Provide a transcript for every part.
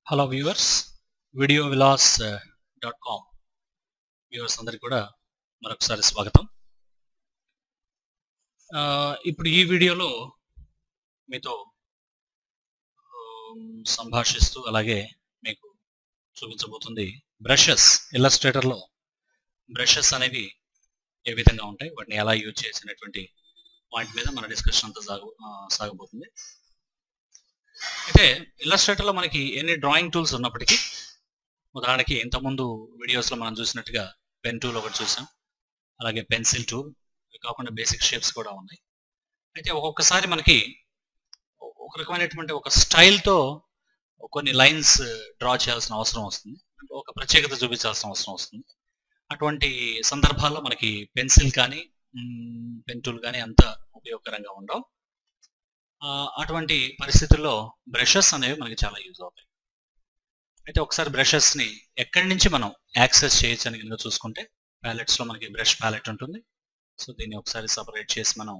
Hello viewers video Vilas dot com viewers అందరికి కూడా మరొకసారి స్వాగతం ఆ, ఇప్పుడు ఈ వీడియోలో మీతో ఆమ్, సంభాషిస్తూ అలాగే మీకు చూపించబోతుంది బ్రషెస్ ఇల్లస్ట్రేటర్లో బ్రషెస్ అనేవి ఏ విధంగా ఉంటాయి వాటిని ఎలా యూజ్ చేసినటువంటి పాయింట్ మీద మన డిస్కషన్ అంతా సాగు ఆ, సాగబోతుంది అయితే ఇల్లస్ట్రేటర్లో మనకి ఎన్ని డ్రాయింగ్ టూల్స్ ఉన్నప్పటికీ ఉదాహరణకి ఇంతకుముందు వీడియోస్లో మనం చూసినట్టుగా పెన్ టూల్ ఒకటి చూసాం అలాగే పెన్సిల్ టూల్ ఇవి కాకుండా బేసిక్ షేప్స్ కూడా ఉన్నాయి అయితే ఒక్కొక్కసారి మనకి ఒక రకమైనటువంటి ఒక స్టైల్తో కొన్ని లైన్స్ డ్రా చేయాల్సిన అవసరం వస్తుంది అంటే ఒక ప్రత్యేకత చూపించాల్సిన అవసరం వస్తుంది అటువంటి సందర్భాల్లో మనకి పెన్సిల్ కానీ పెన్ టూల్ కానీ అంత ఉపయోగకరంగా ఉండవు ఆ, అటువంటి పరిస్థితుల్లో బ్రషెస్ అనేవి మనకి చాలా యూజ్ అవుతాయి అయితే ఒకసారి బ్రషెస్ ని ఎక్కడి నుంచి మనం యాక్సెస్ చేయొచ్చు అని కనుక చూసుకుంటే ప్యాలెట్స్ లో మనకి బ్రష్ ప్యాలెట్ ఉంటుంది సో దీన్ని ఒకసారి సపరేట్ చేసి మనం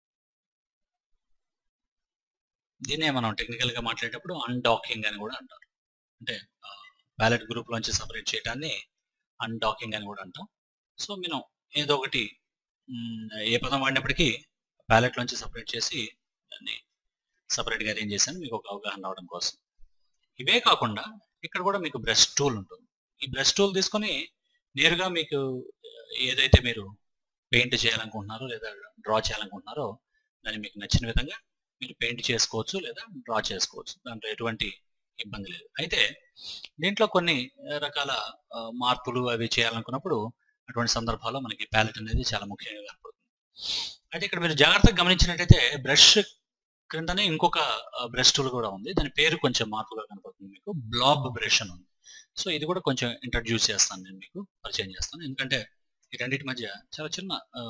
దీన్నే మనం టెక్నికల్ గా మాట్లాడేటప్పుడు అన్డాకింగ్ అని కూడా అంటారు అంటే ప్యాలెట్ గ్రూప్ లోంచి సపరేట్ చేయడాన్ని అన్డాకింగ్ అని కూడా అంటాం సో మనం ఏదో ఒకటి మ్, ఏ పదం వాడినప్పటికీ ప్యాలెట్ లోంచి సపరేట్ చేసి దాన్ని సపరేట్గా అరేంజ్ చేశాను మీకు ఒక అవగాహన రావడం కోసం ఇవే కాకుండా ఇక్కడ కూడా మీకు బ్రష్ టూల్ ఉంటుంది ఈ బ్రష్ టూల్ తీసుకొని నేరుగా మీకు ఏదైతే మీరు పెయింట్ చేయాలనుకుంటున్నారో లేదా డ్రా చేయాలనుకుంటున్నారో దాన్ని మీకు నచ్చిన విధంగా మీరు పెయింట్ చేసుకోవచ్చు లేదా డ్రా చేసుకోవచ్చు దాంట్లో ఎటువంటి ఇబ్బంది లేదు అయితే దీంట్లో కొన్ని రకాల ఆ, మార్పులు అవి చేయాలనుకున్నప్పుడు అటువంటి సందర్భాల్లో మనకి ప్యాలెట్ అనేది చాలా ముఖ్యంగా కనపడుతుంది అయితే ఇక్కడ మీరు జాగ్రత్తగా గమనించినట్టయితే బ్రష్ క్రిందనే ఇంకొక బ్రష్ టూల్ కూడా ఉంది దాని పేరు కొంచెం మార్పుగా కనపడుతుంది మీకు బ్లాబ్ బ్రష్ అని ఉంది సో ఇది కూడా కొంచెం ఇంట్రడ్యూస్ చేస్తాను నేను మీకు పరిచయం చేస్తాను ఎందుకంటే ఈ రెండింటి మధ్య చాలా చిన్న ఆ,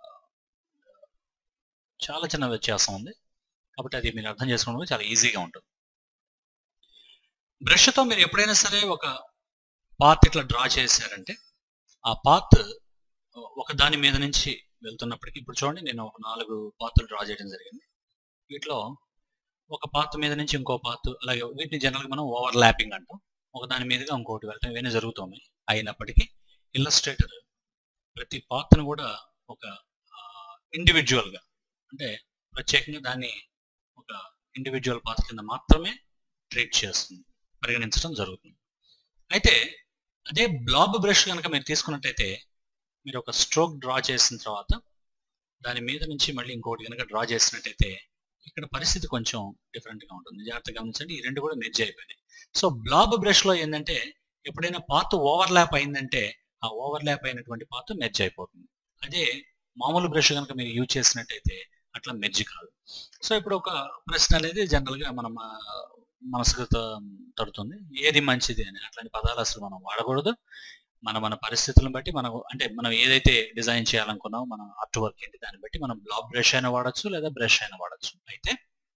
చాలా చిన్న వ్యత్యాసం ఉంది కాబట్టి అది మీరు అర్థం చేసుకోవడం చాలా ఈజీగా ఉంటుంది బ్రష్తో మీరు ఎప్పుడైనా సరే ఒక పాత్ ఇట్లా డ్రా చేశారంటే ఆ పాత్ ఒక దాని మీద నుంచి వెళ్తున్నప్పటికీ ఇప్పుడు చూడండి నేను ఒక నాలుగు పాత్రలు డ్రా చేయడం జరిగింది వీటిలో ఒక పాత్ మీద నుంచి ఇంకో పాత్ అలాగే వీటిని జనరల్గా మనం ఓవర్ ల్యాపింగ్ అంటాం ఒక దాని మీదుగా ఇంకోటి వెళ్ళటం ఇవన్నీ జరుగుతున్నాయి అయినప్పటికీ ఇల్లస్ట్రేటర్ ప్రతి పాత్ను కూడా ఒక ఇండివిజువల్ గా అంటే ప్రత్యేకంగా దాన్ని ఒక ఇండివిజువల్ పాత్ కింద మాత్రమే ట్రీట్ చేస్తుంది పరిగణించడం జరుగుతుంది అయితే అదే బ్లాబ్ బ్రష్ కనుక మీరు తీసుకున్నట్టయితే మీరు ఒక స్ట్రోక్ డ్రా చేసిన తర్వాత దాని మీద నుంచి మళ్ళీ ఇంకోటి కనుక డ్రా చేసినట్టయితే ఇక్కడ పరిస్థితి కొంచెం డిఫరెంట్ గా ఉంటుంది జాగ్రత్తగా గమనించండి ఈ రెండు కూడా మెర్జ్ అయిపోయినాయి సో బ్లాబ్ బ్రష్ లో ఏంటంటే ఎప్పుడైనా పాత్ ఓవర్ ల్యాప్ అయిందంటే ఆ ఓవర్ ల్యాప్ అయినటువంటి పాత్ మెర్జ్ అయిపోతుంది అదే మామూలు బ్రష్ కనుక మీరు యూజ్ చేసినట్టయితే అట్లా మెర్జ్ కాదు సో ఇప్పుడు ఒక ప్రశ్న అనేది జనరల్ గా మనం ఆ, మనసుకు త- తడుతుంది ఏది మంచిది అని అట్లాంటి పదాలు అసలు మనం వాడకూడదు మన మన పరిస్థితులను బట్టి మనం అంటే మనం ఏదైతే డిజైన్ చేయాలనుకున్నామో మన ఆర్ట్ వర్క్ ఏంటి దాన్ని బట్టి మనం బ్లాక్ బ్రష్ అయినా వాడచ్చు లేదా బ్రష్ అయినా వాడచ్చు అయితే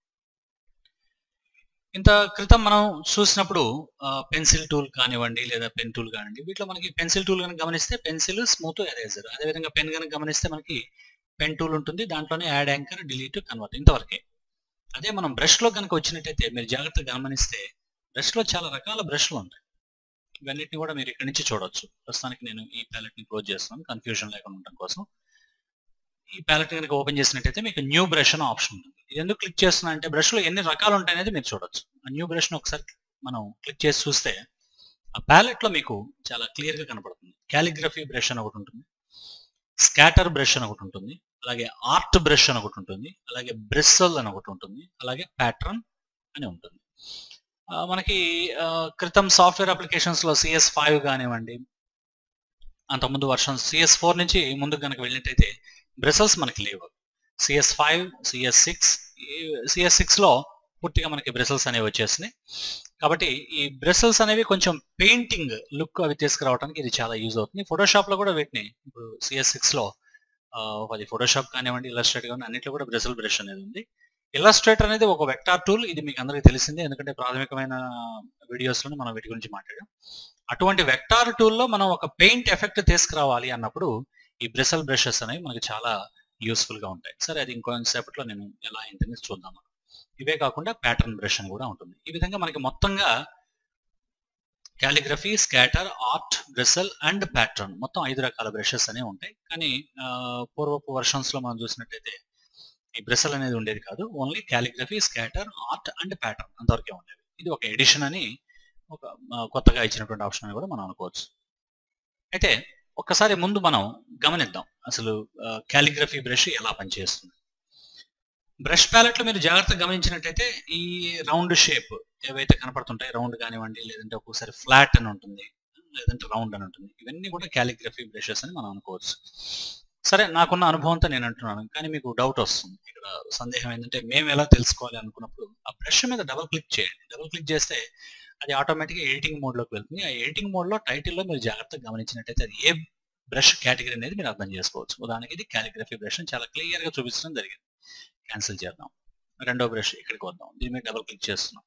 ఇంత క్రితం మనం చూసినప్పుడు పెన్సిల్ టూల్ కానివ్వండి లేదా పెన్ టూల్ కానివ్వండి వీటిలో మనకి పెన్సిల్ టూల్ కనుక గమనిస్తే పెన్సిల్ స్మూత్ ఎరేజర్ అదేవిధంగా పెన్ కనుక గమనిస్తే మనకి పెన్ టూల్ ఉంటుంది దాంట్లోనే యాడ్ యాంకర్ డిలీట్ కన్వర్ట్ ఇంతవరకే అదే మనం బ్రష్ లో కనుక వచ్చినట్టయితే మీరు జాగ్రత్తగా గమనిస్తే బ్రష్ లో చాలా రకాల బ్రష్లు ఉంటాయి ఇవన్నిటిని కూడా మీరు ఇక్కడ నుంచి చూడొచ్చు ప్రస్తుతానికి నేను ఈ ప్యాలెట్ ని క్లోజ్ చేస్తాను కన్ఫ్యూజన్ లేకుండా ఉండడం కోసం ఈ ప్యాలెట్ కనుక ఓపెన్ చేసినట్టయితే మీకు న్యూ బ్రష్ అనే ఆప్షన్ ఉంటుంది ఇది ఎందుకు క్లిక్ చేస్తున్నా అంటే బ్రష్ లో ఎన్ని రకాలు ఉంటాయి అనేది మీరు చూడొచ్చు ఆ న్యూ బ్రష్ ని ఒకసారి మనం క్లిక్ చేసి చూస్తే ఆ ప్యాలెట్ లో మీకు చాలా క్లియర్ గా కనపడుతుంది క్యాలిగ్రఫీ బ్రష్ అని ఒకటి ఉంటుంది స్కాటర్ బ్రష్ అని ఒకటి ఉంటుంది అలాగే ఆర్ట్ బ్రష్ అని ఒకటి ఉంటుంది అలాగే బ్రిస్సల్ అని ఒకటి ఉంటుంది అలాగే ప్యాటర్న్ అని ఉంటుంది ఆ, మనకి ఆ, క్రితం సాఫ్ట్వేర్ అప్లికేషన్స్ లో సిఎస్ ఫైవ్ కానివ్వండి అంతకుముందు వర్షన్ సిఎస్ ఫోర్ నుంచి ముందుకు కనుక వెళ్ళినట్టయితే బ్రిసల్స్ మనకి లేవు CS five CS six CS six లో పూర్తిగా మనకి బ్రిసల్స్ అనేవి వచ్చేసినాయి కాబట్టి ఈ బ్రిసల్స్ అనేవి కొంచెం పెయింటింగ్ లుక్ అవి తీసుకురావడానికి ఇది చాలా యూజ్ అవుతుంది ఫోటోషాప్ లో కూడా వీటిని ఇప్పుడు సిఎస్ సిక్స్ లో ఆ, అది ఫోటోషాప్ కానివ్వండి ఇల్లస్ట్రేట్ కానివ్వండి అన్నింటిలో కూడా బ్రిసల్ బ్రష్ అనేది ఉంది ఇల్లస్ట్రేటర్ అనేది ఒక వెక్టార్ టూల్ ఇది మీకు అందరికీ తెలిసిందే ఎందుకంటే ప్రాథమికమైన వీడియోస్ లో మనం వీటి గురించి మాట్లాడాం అటువంటి వెక్టార్ టూల్లో మనం ఒక పెయింట్ ఎఫెక్ట్ తీసుకురావాలి అన్నప్పుడు ఈ బ్రిసల్ బ్రషెస్ అనేవి మనకి చాలా యూస్ఫుల్ గా ఉంటాయి సరే అది ఇంకొంతసేపట్లో నేను ఎలా ఏంటనేది చూద్దాం ఇవే కాకుండా ప్యాటర్న్ బ్రష్ అని కూడా ఉంటుంది ఈ విధంగా మనకి మొత్తంగా calligraphy scatter art bristle and pattern మొత్తం ఐదు రకాల బ్రషెస్ అనేవి ఉంటాయి కానీ ఆ, పూర్వపు వర్షన్స్ లో మనం చూసినట్టయితే ఈ బ్రెసల్ అనేది ఉండేది కాదు only calligraphy scatter art and pattern అంతవరకే ఉండేది ఇది ఒక ఎడిషన్ అని ఒక ఆ, కొత్తగా ఇచ్చినటువంటి ఆప్షన్ అని కూడా మనం అనుకోవచ్చు అయితే ఒక్కసారి ముందు మనం గమనిద్దాం అసలు క్యాలిగ్రఫీ బ్రష్ ఎలా పనిచేస్తుంది బ్రష్ ప్యాలెట్ లో మీరు జాగ్రత్తగా గమనించినట్టయితే ఈ రౌండ్ షేప్ ఏవైతే కనపడుతుంటాయి రౌండ్ కానివ్వండి లేదంటే ఒక్కోసారి ఫ్లాట్ అని ఉంటుంది లేదంటే రౌండ్ అని ఉంటుంది ఇవన్నీ కూడా క్యాలిగ్రఫీ బ్రషెస్ అని మనం అనుకోవచ్చు సరే నాకున్న అనుభవంతో నేను అంటున్నాను కానీ మీకు డౌట్ వస్తుంది ఇక్కడ సందేహం ఏంటంటే మేము ఎలా తెలుసుకోవాలి అనుకున్నప్పుడు ఆ బ్రష్ మీద డబుల్ క్లిక్ చేయండి డబుల్ క్లిక్ చేస్తే అది ఆటోమేటిక్గా ఎడిటింగ్ మోడ్లోకి వెళ్తుంది ఆ ఎడిటింగ్ మోడ్లో టైటిల్లో మీరు జాగ్రత్తగా గమనించినట్టయితే అది ఏ బ్రష్ కేటగిరీ అనేది మీరు అర్థం చేసుకోవచ్చు ఉదాహరణకి ఇది క్యాలిగ్రఫీ బ్రష్ అని చాలా క్లియర్గా చూపించడం జరిగింది క్యాన్సిల్ చేద్దాం రెండో బ్రష్ ఇక్కడికి వద్దాం దీని మీద డబుల్ క్లిక్ చేస్తున్నాం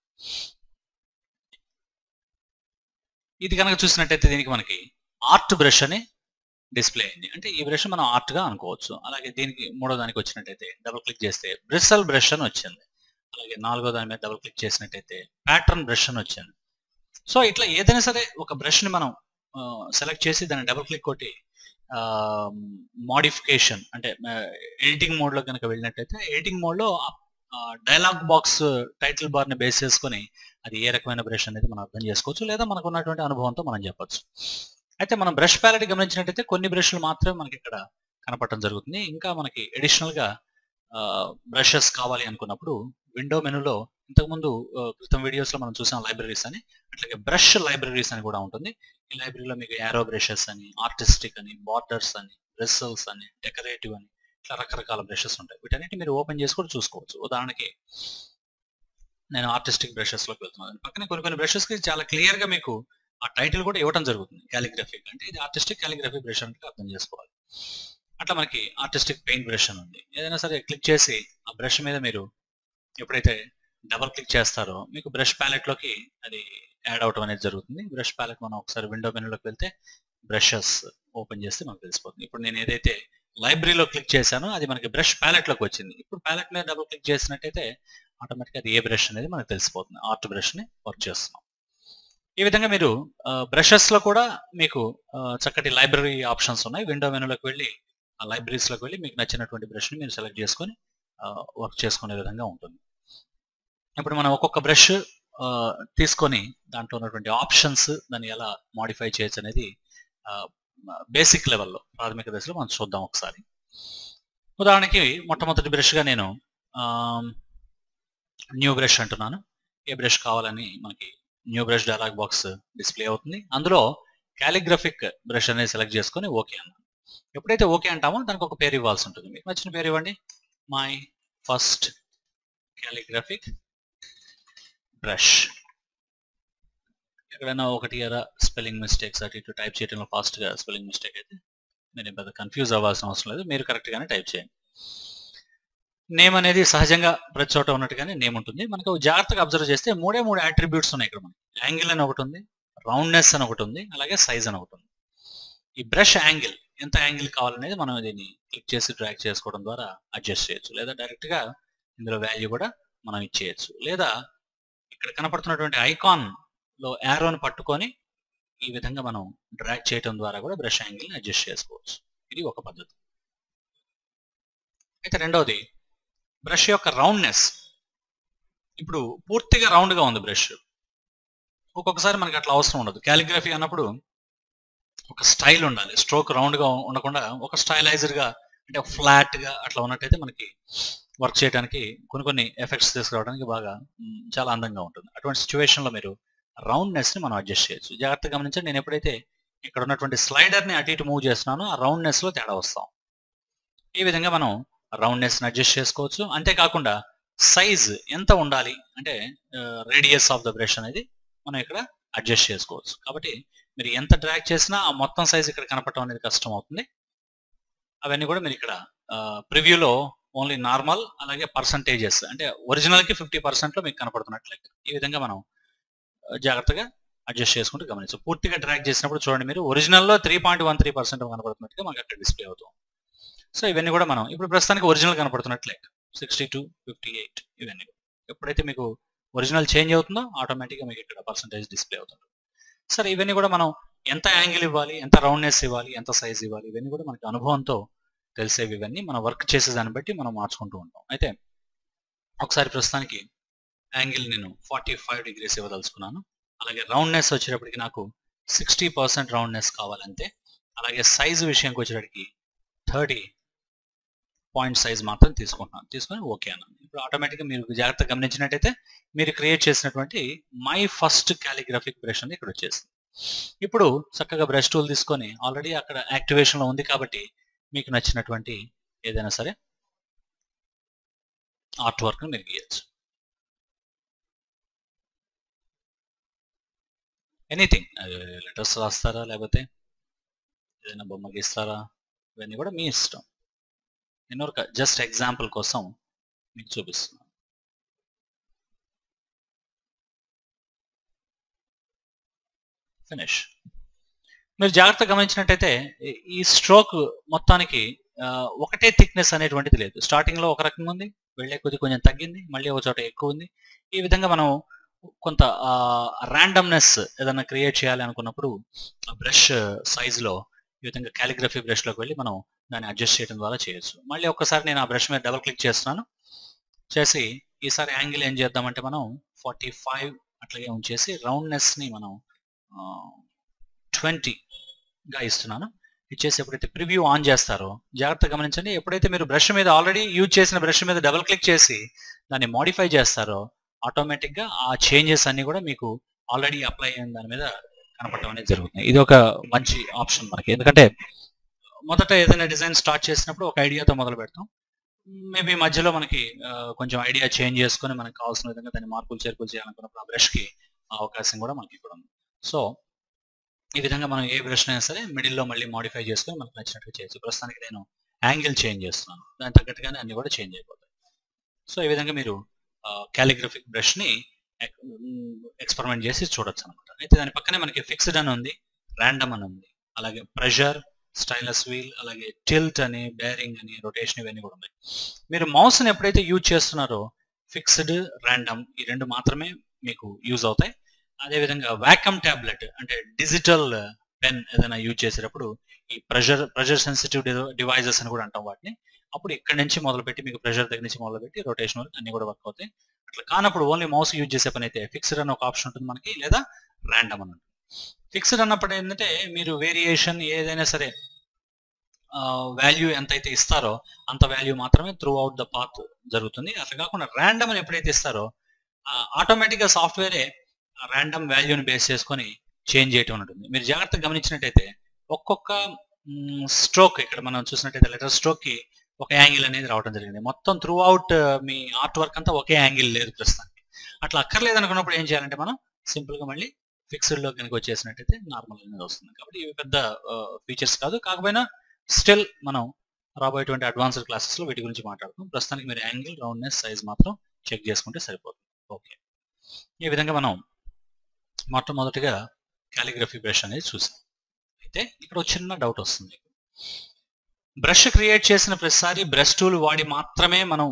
ఇది కనుక చూసినట్టయితే దీనికి మనకి ఆర్ట్ బ్రష్ అని డిస్ప్లే అయింది అంటే ఈ బ్రష్ మనం ఆర్ట్ గా అనుకోవచ్చు అలాగే దీనికి మూడో దానికి వచ్చినట్టయితే డబుల్ క్లిక్ చేస్తే బ్రిసల్ బ్రష్ అని వచ్చింది అలాగే నాలుగో దాని మీద డబుల్ క్లిక్ చేసినట్టయితే ప్యాటర్న్ బ్రష్ అని వచ్చింది సో ఇట్లా ఏదైనా సరే ఒక బ్రష్ ని మనం సెలెక్ట్ చేసి దాన్ని డబుల్ క్లిక్ కొట్టి మోడిఫికేషన్ అంటే ఎడిటింగ్ మోడ్ లో కనుక వెళ్ళినట్టయితే ఎడిటింగ్ మోడ్ లో డైలాగ్ బాక్స్ టైటిల్ బార్ ని బేస్ చేసుకొని అది ఏ రకమైన బ్రష్ అనేది మనం అర్థం చేసుకోవచ్చు లేదా మనకు ఉన్నటువంటి అనుభవంతో మనం చెప్పొచ్చు అయితే మనం బ్రష్ ప్యాలెట్ గమనించినట్టయితే కొన్ని బ్రష్లు మాత్రమే మనకి ఇక్కడ కనపడటం జరుగుతుంది ఇంకా మనకి అడిషనల్ గా బ్రషెస్ కావాలి అనుకున్నప్పుడు విండో మెనూలో ఇంతకుముందు ఆ, క్రితం వీడియోస్ లో మనం చూసాం లైబ్రరీస్ అని అట్లాగే బ్రష్ లైబ్రరీస్ అని కూడా ఉంటుంది ఈ లైబ్రరీలో మీకు యారో బ్రషెస్ అని ఆర్టిస్టిక్ అని బార్డర్స్ అని బ్రెసల్స్ అని డెకరేటివ్ అని ఇట్లా రకరకాల బ్రషెస్ ఉంటాయి వీటన్నిటి మీరు ఓపెన్ చేసి కూడా చూసుకోవచ్చు ఉదాహరణకి నేను ఆర్టిస్టిక్ బ్రషెస్ లోకి వెళ్తున్నాను పక్కనే కొన్ని కొన్ని బ్రషెస్ కి చాలా క్లియర్ గా మీకు ఆ టైటిల్ కూడా ఇవ్వడం జరుగుతుంది క్యాలిగ్రఫీ అంటే ఇది ఆర్టిస్టిక్ క్యాలిగ్రఫీ బ్రష్ అంటే అర్థం చేసుకోవాలి అట్లా మనకి ఆర్టిస్టిక్ పెయింట్ బ్రష్ అని ఉంది ఏదైనా సరే క్లిక్ చేసి ఆ బ్రష్ మీద మీరు ఎప్పుడైతే డబల్ క్లిక్ చేస్తారో మీకు బ్రష్ ప్యాలెట్ లోకి అది యాడ్ అవటం అనేది జరుగుతుంది బ్రష్ ప్యాలెట్ మనం ఒకసారి విండో మెనూలోకి వెళ్తే బ్రషెస్ ఓపెన్ చేస్తే మనకు తెలిసిపోతుంది ఇప్పుడు నేను ఏదైతే లైబ్రరీలో క్లిక్ చేశానో అది మనకి బ్రష్ ప్యాలెట్ లోకి వచ్చింది ఇప్పుడు ప్యాలెట్ మీద డబుల్ క్లిక్ చేసినట్టయితే ఆటోమేటిక్గా అది ఏ బ్రష్ అనేది మనకు తెలిసిపోతుంది ఆర్ట్ బ్రష్ ని వర్క్ చేస్తున్నాం ఈ విధంగా మీరు బ్రషెస్ లో కూడా మీకు ఆ, చక్కటి లైబ్రరీ ఆప్షన్స్ ఉన్నాయి విండో మెనూలోకి వెళ్ళి ఆ లైబ్రరీస్ లోకి వెళ్ళి మీకు నచ్చినటువంటి బ్రష్ ని మీరు సెలెక్ట్ చేసుకొని వర్క్ చేసుకునే విధంగా ఉంటుంది ఇప్పుడు మనం ఒక్కొక్క బ్రష్ తీసుకొని దాంట్లో ఉన్నటువంటి ఆప్షన్స్ దాన్ని ఎలా మాడిఫై చేయొచ్చు అనేది బేసిక్ లెవెల్లో ప్రాథమిక దశలో మనం చూద్దాం ఒకసారి ఉదాహరణకి మొట్టమొదటి బ్రష్గా నేను న్యూ బ్రష్ అంటున్నాను ఏ బ్రష్ కావాలని మనకి new brush dialog box display అవుతుంది అందులో క్యాలిగ్రఫిక్ బ్రష్ అనేది సెలెక్ట్ చేసుకొని ఓకే అన్నాను ఎప్పుడైతే ఓకే అంటామో దానికి ఒక పేరు ఇవ్వాల్సి ఉంటుంది మీకు నచ్చిన పేరు ఇవ్వండి మై ఫస్ట్ క్యాలిగ్రఫిక్ బ్రష్ ఎక్కడైనా ఒకటి అరా స్పెల్లింగ్ మిస్టేక్స్ అటు ఇటు టైప్ చేయడంలో ఫాస్ట్గా స్పెల్లింగ్ మిస్టేక్ అయితే మీరు పెద్ద కన్ఫ్యూజ్ అవ్వాల్సిన అవసరం లేదు మీరు కరెక్ట్గానే టైప్ చేయండి నేమ్ అనేది సహజంగా ప్రతి చోట ఉన్నట్టుగానే నేమ్ ఉంటుంది మనకు జాగ్రత్తగా అబ్జర్వ్ చేస్తే మూడే మూడు అట్రిబ్యూట్స్ ఉన్నాయి ఇక్కడ మనకి యాంగిల్ అని ఒకటి ఉంది రౌండ్నెస్ అని ఒకటి ఉంది అలాగే సైజ్ అని ఒకటి ఉంది ఈ బ్రష్ యాంగిల్ ఎంత యాంగిల్ కావాలనేది మనం దీన్ని క్లిక్ చేసి డ్రాగ్ చేసుకోవడం ద్వారా అడ్జస్ట్ చేయొచ్చు లేదా డైరెక్ట్గా ఇందులో వాల్యూ కూడా మనం ఇచ్చేయచ్చు లేదా ఇక్కడ కనపడుతున్నటువంటి ఐకాన్ లో యారోని పట్టుకొని ఈ విధంగా మనం డ్రాగ్ చేయడం ద్వారా కూడా బ్రష్ యాంగిల్ అడ్జస్ట్ చేసుకోవచ్చు ఇది ఒక పద్ధతి అయితే రెండవది బ్రష్ యొక్క రౌండ్నెస్ ఇప్పుడు పూర్తిగా round గా ఉంది బ్రష్ ఒక్కొక్కసారి మనకి అట్లా అవసరం ఉండదు క్యాలిగ్రఫీ అన్నప్పుడు ఒక స్టైల్ ఉండాలి స్ట్రోక్ గా ఉండకుండా ఒక స్టైలైజర్ గా అంటే ఫ్లాట్ గా అట్లా ఉన్నట్టయితే మనకి వర్క్ చేయడానికి కొన్ని కొన్ని ఎఫెక్ట్స్ తీసుకురావడానికి బాగా మ్, చాలా అందంగా ఉంటుంది అటువంటి సిచ్యువేషన్ లో మీరు రౌండ్నెస్ ని మనం అడ్జస్ట్ చేయొచ్చు జాగ్రత్తగా గమనించండి నేను ఎప్పుడైతే ఇక్కడ ఉన్నటువంటి స్లైడర్ ని అటు ఇటు మూవ్ చేస్తున్నానో ఆ రౌండ్నెస్ లో తేడా వస్తాం ఈ విధంగా మనం రౌండ్నెస్ ని అడ్జస్ట్ చేసుకోవచ్చు అంతేకాకుండా సైజ్ ఎంత ఉండాలి అంటే రేడియస్ ఆఫ్ ద బ్రష్ అనేది మనం ఇక్కడ అడ్జస్ట్ చేసుకోవచ్చు కాబట్టి మీరు ఎంత డ్రాగ్ చేసినా ఆ మొత్తం సైజ్ ఇక్కడ కనపడటం అనేది కష్టం అవుతుంది అవన్నీ కూడా మీరు ఇక్కడ ప్రివ్యూలో ఓన్లీ నార్మల్ అలాగే పర్సంటేజెస్ అంటే ఒరిజినల్ కి ఫిఫ్టీ పర్సెంట్ లో మీకు కనపడుతున్నట్లు లెక్క. ఈ విధంగా మనం ఆ, జాగ్రత్తగా అడ్జస్ట్ చేసుకుంటూ గమనించు పూర్తిగా డ్రాగ్ చేసినప్పుడు చూడండి మీరు ఒరిజినల్లో three point one three percent కనపడుతున్నట్టుగా మనకి అక్కడ డిస్ప్లే అవుతుంది సో ఇవన్నీ కూడా మనం ఇప్పుడు ప్రస్తుతానికి ఒరిజినల్ కనపడుతున్నట్లు లెక్క సిక్స్టీ టూ ఫిఫ్టీ ఎయిట్ ఇవన్నీ ఎప్పుడైతే మీకు ఒరిజినల్ చేంజ్ అవుతుందో ఆటోమేటిక్గా మీకు ఇక్కడ పర్సంటేజ్ డిస్ప్లే అవుతుంది సరే ఇవన్నీ కూడా మనం ఎంత యాంగిల్ ఇవ్వాలి ఎంత రౌండ్నెస్ ఇవ్వాలి ఎంత సైజ్ ఇవ్వాలి ఇవన్నీ కూడా మనకి అనుభవంతో తెలిసేవి ఇవన్నీ మనం వర్క్ చేసే దాన్ని బట్టి మనం మార్చుకుంటూ ఉంటాం అయితే ఒకసారి ప్రస్తుతానికి యాంగిల్ నేను ఫార్టీ ఫైవ్ డిగ్రీస్ ఇవ్వదలుచుకున్నాను అలాగే రౌండ్నెస్ వచ్చేటప్పటికి నాకు సిక్స్టీ పర్సెంట్ రౌండ్నెస్ కావాలంటే అలాగే సైజ్ విషయంకి వచ్చేటప్పటికి థర్టీ పాయింట్ సైజ్ మాత్రం తీసుకుంటున్నాను తీసుకొని ఓకే అన్నాను ఇప్పుడు ఆటోమేటిక్గా మీరు జాగ్రత్తగా గమనించినట్టయితే మీరు క్రియేట్ చేసినటువంటి మై ఫస్ట్ క్యాలిగ్రఫిక్ బ్రష్ అనేది ఇక్కడ వచ్చేసింది ఇప్పుడు చక్కగా బ్రష్ టూల్ తీసుకొని ఆల్రెడీ అక్కడ యాక్టివేషన్లో ఉంది కాబట్టి మీకు నచ్చినటువంటి ఏదైనా సరే ఆర్ట్ వర్క్ని మీరు గీయచ్చు ఎనీథింగ్ లెటర్స్ రాస్తారా లేకపోతే ఏదైనా బొమ్మ గీస్తారా ఇవన్నీ కూడా మీ ఇష్టం నేను ఒక జస్ట్ ఎగ్జాంపుల్ కోసం మీకు చూపిస్తున్నాను ఫినిష్ మీరు జాగ్రత్త గమనించినట్టయితే ఈ స్ట్రోక్ మొత్తానికి ఒకటే థిక్నెస్ అనేటువంటిది లేదు స్టార్టింగ్ లో ఒక రకంగా ఉంది వెళ్ళే కొద్ది కొంచెం తగ్గింది మళ్ళీ ఒక చోట ఎక్కువ ఉంది ఈ విధంగా మనం కొంత ర్యాండమ్నెస్ ఏదైనా క్రియేట్ చేయాలి అనుకున్నప్పుడు బ్రష్ సైజులో ఈ విధంగా క్యాలిగ్రఫీ బ్రష్లోకి వెళ్ళి మనం దాన్ని అడ్జస్ట్ చేయడం ద్వారా చేయొచ్చు మళ్ళీ ఒక్కసారి నేను ఆ బ్రష్ మీద డబుల్ క్లిక్ చేస్తున్నాను చేసి ఈసారి యాంగిల్ ఏం చేద్దామంటే మనం ఫార్టీ ఫైవ్ అట్లాగే ఉంచేసి రౌండ్నెస్ని మనం ట్వంటీగా ఇస్తున్నాను ఇచ్చేసి ఎప్పుడైతే ప్రివ్యూ ఆన్ చేస్తారో జాగ్రత్త గమనించండి ఎప్పుడైతే మీరు బ్రష్ మీద ఆల్రెడీ యూజ్ చేసిన బ్రష్ మీద డబుల్ క్లిక్ చేసి దాన్ని మోడిఫై చేస్తారో ఆటోమేటిక్గా ఆ చేంజెస్ అన్ని కూడా మీకు ఆల్రెడీ అప్లై అయిన దాని మీద కనపడటం అనేది జరుగుతుంది ఇది ఒక మంచి ఆప్షన్ మనకి ఎందుకంటే మొదట ఏదైనా డిజైన్ స్టార్ట్ చేసినప్పుడు ఒక ఐడియాతో మొదలు పెడతాం మేబీ మధ్యలో మనకి కొంచెం ఐడియా చేంజ్ చేసుకొని మనకు కావాల్సిన విధంగా దాన్ని మార్పులు చేర్పులు చేయాలనుకున్నప్పుడు ఆ బ్రష్కి అవకాశం కూడా మనకి ఇక్కడ ఉంది సో ఈ విధంగా మనం ఏ బ్రష్ అయినా సరే మిడిల్లో మళ్ళీ మాడిఫై చేసుకొని మనకు నచ్చినట్టుగా చేయొచ్చు ప్రస్తుతానికి నేను యాంగిల్ చేంజ్ చేస్తున్నాను దాని తగ్గట్టుగానే అన్ని కూడా చేంజ్ అయిపోతాయి సో ఈ విధంగా మీరు క్యాలిగ్రఫిక్ బ్రష్ని ఎక్స్పెరిమెంట్ చేసి చూడొచ్చు అనమాట అయితే దాని పక్కనే మనకి ఫిక్స్డ్ అని ఉంది ర్యాండమ్ అని ఉంది అలాగే ప్రెషర్ స్టైలస్ వీల్ అలాగే టిల్ట్ అని బేరింగ్ అని రొటేషన్ ఇవన్నీ కూడా ఉన్నాయి మీరు మౌస్ని ఎప్పుడైతే యూజ్ చేస్తున్నారో ఫిక్స్డ్ ర్యాండమ్ ఈ రెండు మాత్రమే మీకు యూజ్ అవుతాయి అదేవిధంగా వ్యాకమ్ ట్యాబ్లెట్ అంటే డిజిటల్ పెన్ ఏదైనా యూజ్ చేసేటప్పుడు ఈ ప్రెషర్ ప్రెషర్ సెన్సిటివ్ డివైజెస్ అని కూడా అంటాం వాటిని అప్పుడు ఇక్కడ నుంచి మొదలుపెట్టి మీకు ప్రెషర్ దగ్గర నుంచి మొదలుపెట్టి రొటేషన్ వరకు అన్ని కూడా వర్క్ అవుతాయి అట్లా కానప్పుడు ఓన్లీ మౌస్ యూజ్ చేసే పని అయితే ఫిక్స్డ్ అని ఒక ఆప్షన్ ఉంటుంది మనకి లేదా ర్యాండమ్ అని ఉంటుంది ఫిక్స్డ్ అన్నప్పుడు ఏంటంటే మీరు వేరియేషన్ ఏదైనా సరే వాల్యూ ఎంతైతే ఇస్తారో అంత వాల్యూ మాత్రమే త్రూ అవుట్ ద పాత్ జరుగుతుంది అట్లా కాకుండా ర్యాండమ్ అని ఎప్పుడైతే ఇస్తారో ఆటోమేటిక్గా సాఫ్ట్వేరే ర్యాండమ్ వాల్యూని బేస్ చేసుకొని చేంజ్ చేయటం ఉంటుంది మీరు జాగ్రత్తగా గమనించినట్టయితే ఒక్కొక్క స్ట్రోక్ ఇక్కడ మనం చూసినట్టయితే లెటర్ స్ట్రోక్ కి ఒక యాంగిల్ అనేది రావడం జరిగింది మొత్తం త్రూ అవుట్ మీ ఆర్ట్ వర్క్ అంతా ఒకే యాంగిల్ లేదు ప్రస్తుతానికి అట్లా అక్కర్లేదు అనుకున్నప్పుడు ఏం చేయాలంటే మనం సింపుల్ గా మళ్ళీ ఫిక్స్డ్ లో కనుక వచ్చేసినట్టయితే నార్మల్ అనేది వస్తుంది కాబట్టి ఇవి పెద్ద ఫీచర్స్ కాదు కాకపోయినా స్టిల్ మనం రాబోయేటువంటి అడ్వాన్స్డ్ క్లాసెస్ లో వీటి గురించి మాట్లాడుతాం ప్రస్తుతానికి మీరు యాంగిల్ రౌండ్నెస్ సైజ్ మాత్రం చెక్ చేసుకుంటే సరిపోతుంది ఓకే ఈ విధంగా మనం మొట్టమొదటిగా క్యాలిగ్రఫీ బ్రష్ అనేది చూసాం అయితే ఇక్కడ ఒక చిన్న డౌట్ వస్తుంది బ్రష్ క్రియేట్ చేసిన ప్రతిసారి బ్రష్ టూల్ వాడి మాత్రమే మనం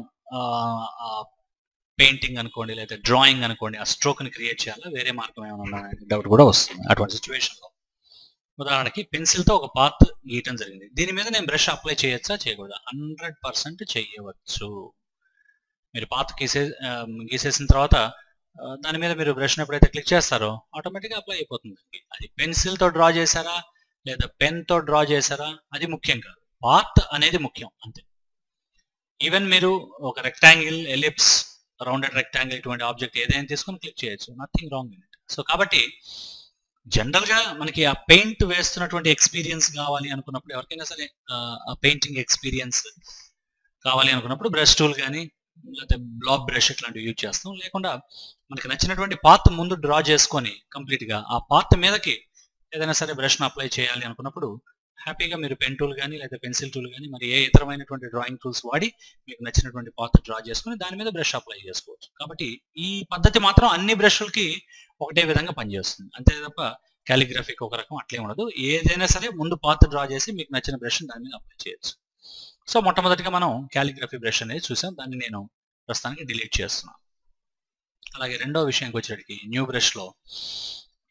పెయింటింగ్ అనుకోండి లేదా డ్రాయింగ్ అనుకోండి ఆ స్ట్రోక్ ని క్రియేట్ చేయాలా వేరే మార్గం ఏమైనా డౌట్ కూడా వస్తుంది అటువంటి సిచ్యువేషన్ లో ఉదాహరణకి పెన్సిల్ తో ఒక పాత్ గీయటం జరిగింది దీని మీద నేను బ్రష్ అప్లై చేయొచ్చా చేయకూడదా హండ్రెడ్ పర్సెంట్ చేయవచ్చు మీరు పాత్ గీసే గీసేసిన తర్వాత దాని మీద మీరు బ్రష్ ఎప్పుడైతే క్లిక్ చేస్తారో ఆటోమేటిక్గా అప్లై అయిపోతుంది అది పెన్సిల్ తో డ్రా చేశారా లేదా పెన్ తో డ్రా చేశారా అది ముఖ్యం కాదు పాత్ అనేది ముఖ్యం అంతే ఈవెన్ మీరు ఒక రెక్టాంగిల్ ఎలిప్స్ రౌండెడ్ రెక్టాంగిల్ ఇటువంటి ఆబ్జెక్ట్ ఏదైనా తీసుకొని క్లిక్ చేయొచ్చు nothing wrong in it so కాబట్టి జనరల్ గా మనకి ఆ పెయింట్ వేస్తున్నటువంటి ఎక్స్పీరియన్స్ కావాలి అనుకున్నప్పుడు ఎవరికైనా సరే ఆ పెయింటింగ్ ఎక్స్పీరియన్స్ కావాలి అనుకున్నప్పుడు బ్రష్ టూల్ కానీ లేకపోతే బ్లాక్ బ్రష్ ఇట్లాంటివి యూజ్ చేస్తాం లేకుండా మనకి నచ్చినటువంటి పాత్ ముందు డ్రా చేసుకొని కంప్లీట్ గా ఆ పాత్ మీదకి ఏదైనా సరే బ్రష్ను అప్లై చేయాలి అనుకున్నప్పుడు హ్యాపీగా మీరు పెన్ టూల్ కానీ లేదా పెన్సిల్ టూల్ కానీ మరి ఏ ఇతరమైనటువంటి డ్రాయింగ్ టూల్స్ వాడి మీకు నచ్చినటువంటి పాత్ డ్రా చేసుకుని దాని మీద బ్రష్ అప్లై చేసుకోవచ్చు కాబట్టి ఈ పద్ధతి మాత్రం అన్ని బ్రష్లకి ఒకటే విధంగా పనిచేస్తుంది అంతే తప్ప క్యాలిగ్రఫీకి ఒక రకం అట్లే ఉండదు ఏదైనా సరే ముందు పాత్ డ్రా చేసి మీకు నచ్చిన బ్రష్ దాని మీద అప్లై చేయొచ్చు సో మొట్టమొదటిగా మనం క్యాలిగ్రఫీ బ్రష్ అనేది చూసాం దాన్ని నేను ప్రస్తుతానికి డిలీట్ చేస్తున్నాను అలాగే రెండో విషయానికి వచ్చేటికి న్యూ బ్రష్లో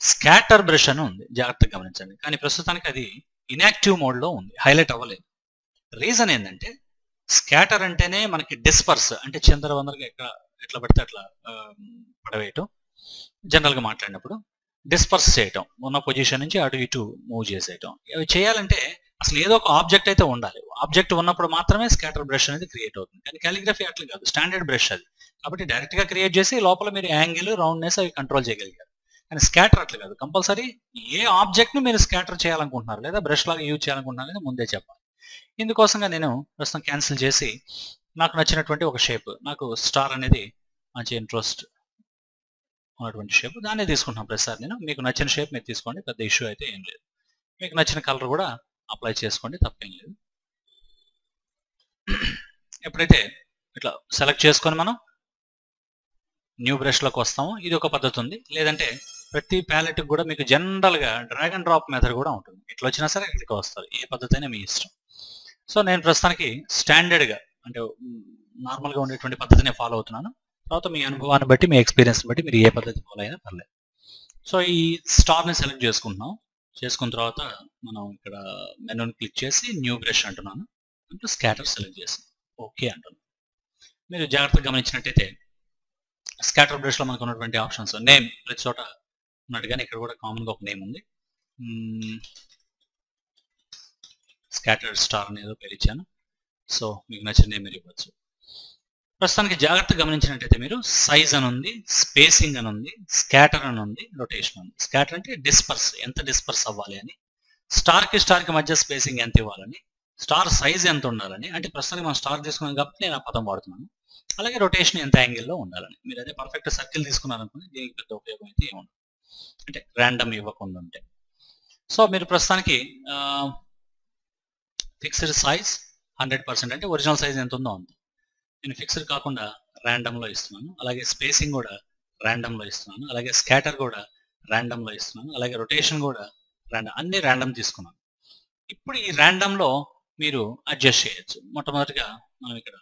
స్కాటర్ బ్రష్ అని ఉంది జాగ్రత్తగా గమనించండి కానీ ప్రస్తుతానికి అది ఇనాక్టివ్ మోడ్లో ఉంది హైలైట్ అవ్వలేదు రీజన్ ఏంటంటే స్కాటర్ అంటేనే మనకి డిస్పర్స్ అంటే చిందరవందరగా ఎక్కడ ఎట్లా పడితే అట్లా ఆ, పడవేయటం జనరల్గా మాట్లాడినప్పుడు డిస్పర్స్ చేయటం ఉన్న పొజిషన్ నుంచి అటు ఇటు మూవ్ చేసేయటం ఇవి చేయాలంటే అసలు ఏదో ఒక ఆబ్జెక్ట్ అయితే ఉండాలి ఆబ్జెక్ట్ ఉన్నప్పుడు మాత్రమే స్కాటర్ బ్రష్ అనేది క్రియేట్ అవుతుంది కానీ కాలిగ్రఫీ అట్లా కాదు స్టాండర్డ్ బ్రష్ అది కాబట్టి డైరెక్ట్ గా క్రియేట్ చేసి లోపల మీరు యాంగిల్ రౌండ్నెస్ అవి కంట్రోల్ చేయగలిగారు కానీ స్కాటర్ అట్లా కాదు కంపల్సరీ ఏ ఆబ్జెక్ట్ ని మీరు స్కాటర్ చేయాలనుకుంటున్నారు లేదా బ్రష్ లాగా యూజ్ చేయాలనుకుంటున్నారు అనేది ముందే చెప్పాలి ఇందుకోసంగా నేను ప్రస్తుతం క్యాన్సిల్ చేసి నాకు నచ్చినటువంటి ఒక షేప్ నాకు స్టార్ అనేది మంచి ఇంట్రెస్ట్ ఉన్నటువంటి షేప్ దాన్నే తీసుకుంటున్నాను ప్రతిసారి నేను మీకు నచ్చిన షేప్ మీరు తీసుకోండి పెద్ద ఇష్యూ అయితే ఏం లేదు మీకు నచ్చిన కలర్ కూడా అప్లై చేసుకోండి తప్పేం లేదు ఎప్పుడైతే ఇట్లా సెలెక్ట్ చేసుకొని మనం న్యూ బ్రష్లోకి వస్తాము ఇది ఒక పద్ధతి ఉంది లేదంటే ప్రతి ప్యాలెట్ కూడా మీకు జనరల్గా డ్రాగ్ అండ్ డ్రాప్ మెథడ్ కూడా ఉంటుంది ఇట్లా వచ్చినా సరే ఇక్కడికి వస్తారు ఏ పద్ధతి అయినా మీ ఇష్టం సో నేను ప్రస్తుతానికి స్టాండర్డ్గా అంటే నార్మల్గా ఉండేటువంటి పద్ధతిని ఫాలో అవుతున్నాను తర్వాత మీ అనుభవాన్ని బట్టి మీ ఎక్స్పీరియన్స్ బట్టి మీరు ఏ పద్ధతి ఫాలో అయినా పర్లేదు సో ఈ స్టార్ని సెలెక్ట్ చేసుకుంటున్నాం చేసుకున్న తర్వాత మనం ఇక్కడ మెనూని క్లిక్ చేసి న్యూ బ్రష్ అంటున్నాను అంటే స్కాటర్ సెలెక్ట్ చేస్తాం ఓకే అంటున్నాను మీరు జాగ్రత్తగా గమనించినట్టయితే స్కాటర్ బ్రష్లో మనకు ఉన్నటువంటి ఆప్షన్స్ నేమ్ ప్రతి చోట ఉన్నట్టుగానే ఇక్కడ కూడా కామన్గా ఒక నేమ్ ఉంది స్కాటర్ స్టార్ అనేది పేరు ఇచ్చాను సో మీకు నచ్చిన నేమ్ మీరు ఇవ్వచ్చు ప్రస్తుతానికి జాగ్రత్తగా గమనించినట్టయితే మీరు సైజ్ అని ఉంది స్పేసింగ్ అని ఉంది స్కాటర్ అని ఉంది రొటేషన్ ఉంది స్కాటర్ అంటే డిస్పర్స్ ఎంత డిస్పర్స్ అవ్వాలి అని స్టార్ కి స్టార్ కి మధ్య స్పేసింగ్ ఎంత ఇవ్వాలని స్టార్ సైజ్ ఎంత ఉండాలని అంటే ప్రస్తుతానికి మనం స్టార్ తీసుకున్నాం కాబట్టి నేను ఆ పదం వాడుతున్నాను అలాగే రొటేషన్ ఎంత యాంగిల్లో ఉండాలని మీరు అదే పర్ఫెక్ట్ సర్కిల్ తీసుకున్నారనుకోండి దీనికి పెద్ద ఉపయోగం అయితే ఏముండదు అంటే ర్యాండమ్ ఇవ్వకుండా ఉంటే సో మీరు ప్రస్తుతానికి ఫిక్స్డ్ సైజ్ హండ్రెడ్ పర్సెంట్ అంటే ఒరిజినల్ సైజ్ ఎంత ఉందో అంత నేను ఫిక్స్డ్ కాకుండా ర్యాండమ్లో ఇస్తున్నాను అలాగే స్పేసింగ్ కూడా ర్యాండమ్లో ఇస్తున్నాను అలాగే స్కాటర్ కూడా ర్యాండమ్లో ఇస్తున్నాను అలాగే రొటేషన్ కూడా ర్యాండమ్ అన్ని ర్యాండమ్ తీసుకున్నాను ఇప్పుడు ఈ ర్యాండమ్లో మీరు అడ్జస్ట్ చేయొచ్చు మొట్టమొదటిగా మనం ఇక్కడ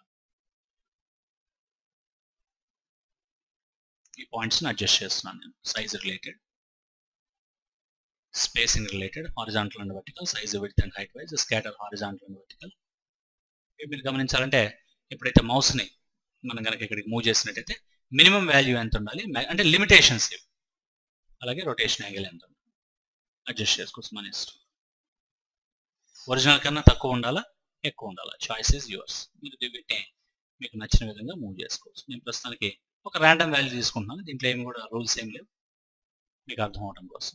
ఈ పాయింట్స్ని అడ్జస్ట్ చేస్తున్నాను నేను size related spacing related horizontal and vertical size width and height wise scatter horizontal and vertical మీరు గమనించాలంటే ఎప్పుడైతే మౌస్ని మనం కనుక ఇక్కడికి మూవ్ చేసినట్టయితే మినిమం వాల్యూ ఎంత ఉండాలి అంటే లిమిటేషన్స్ ఇవి అలాగే రొటేషన్ యాంగిల్ ఎంత ఉండాలి అడ్జస్ట్ చేసుకోవచ్చు మన ఇష్టం ఒరిజినల్ కన్నా తక్కువ ఉండాలా ఎక్కువ ఉండాలా చాయిస్ ఇస్ యువర్స్ మీరు వీటిని మీకు నచ్చిన విధంగా మూవ్ చేసుకోవచ్చు నేను ప్రస్తుతానికి ఒక ర్యాండమ్ వాల్యూ తీసుకుంటున్నాను దీంట్లో ఏమి కూడా రూల్స్ ఏం లేవు మీకు అర్థం అవడం కోసం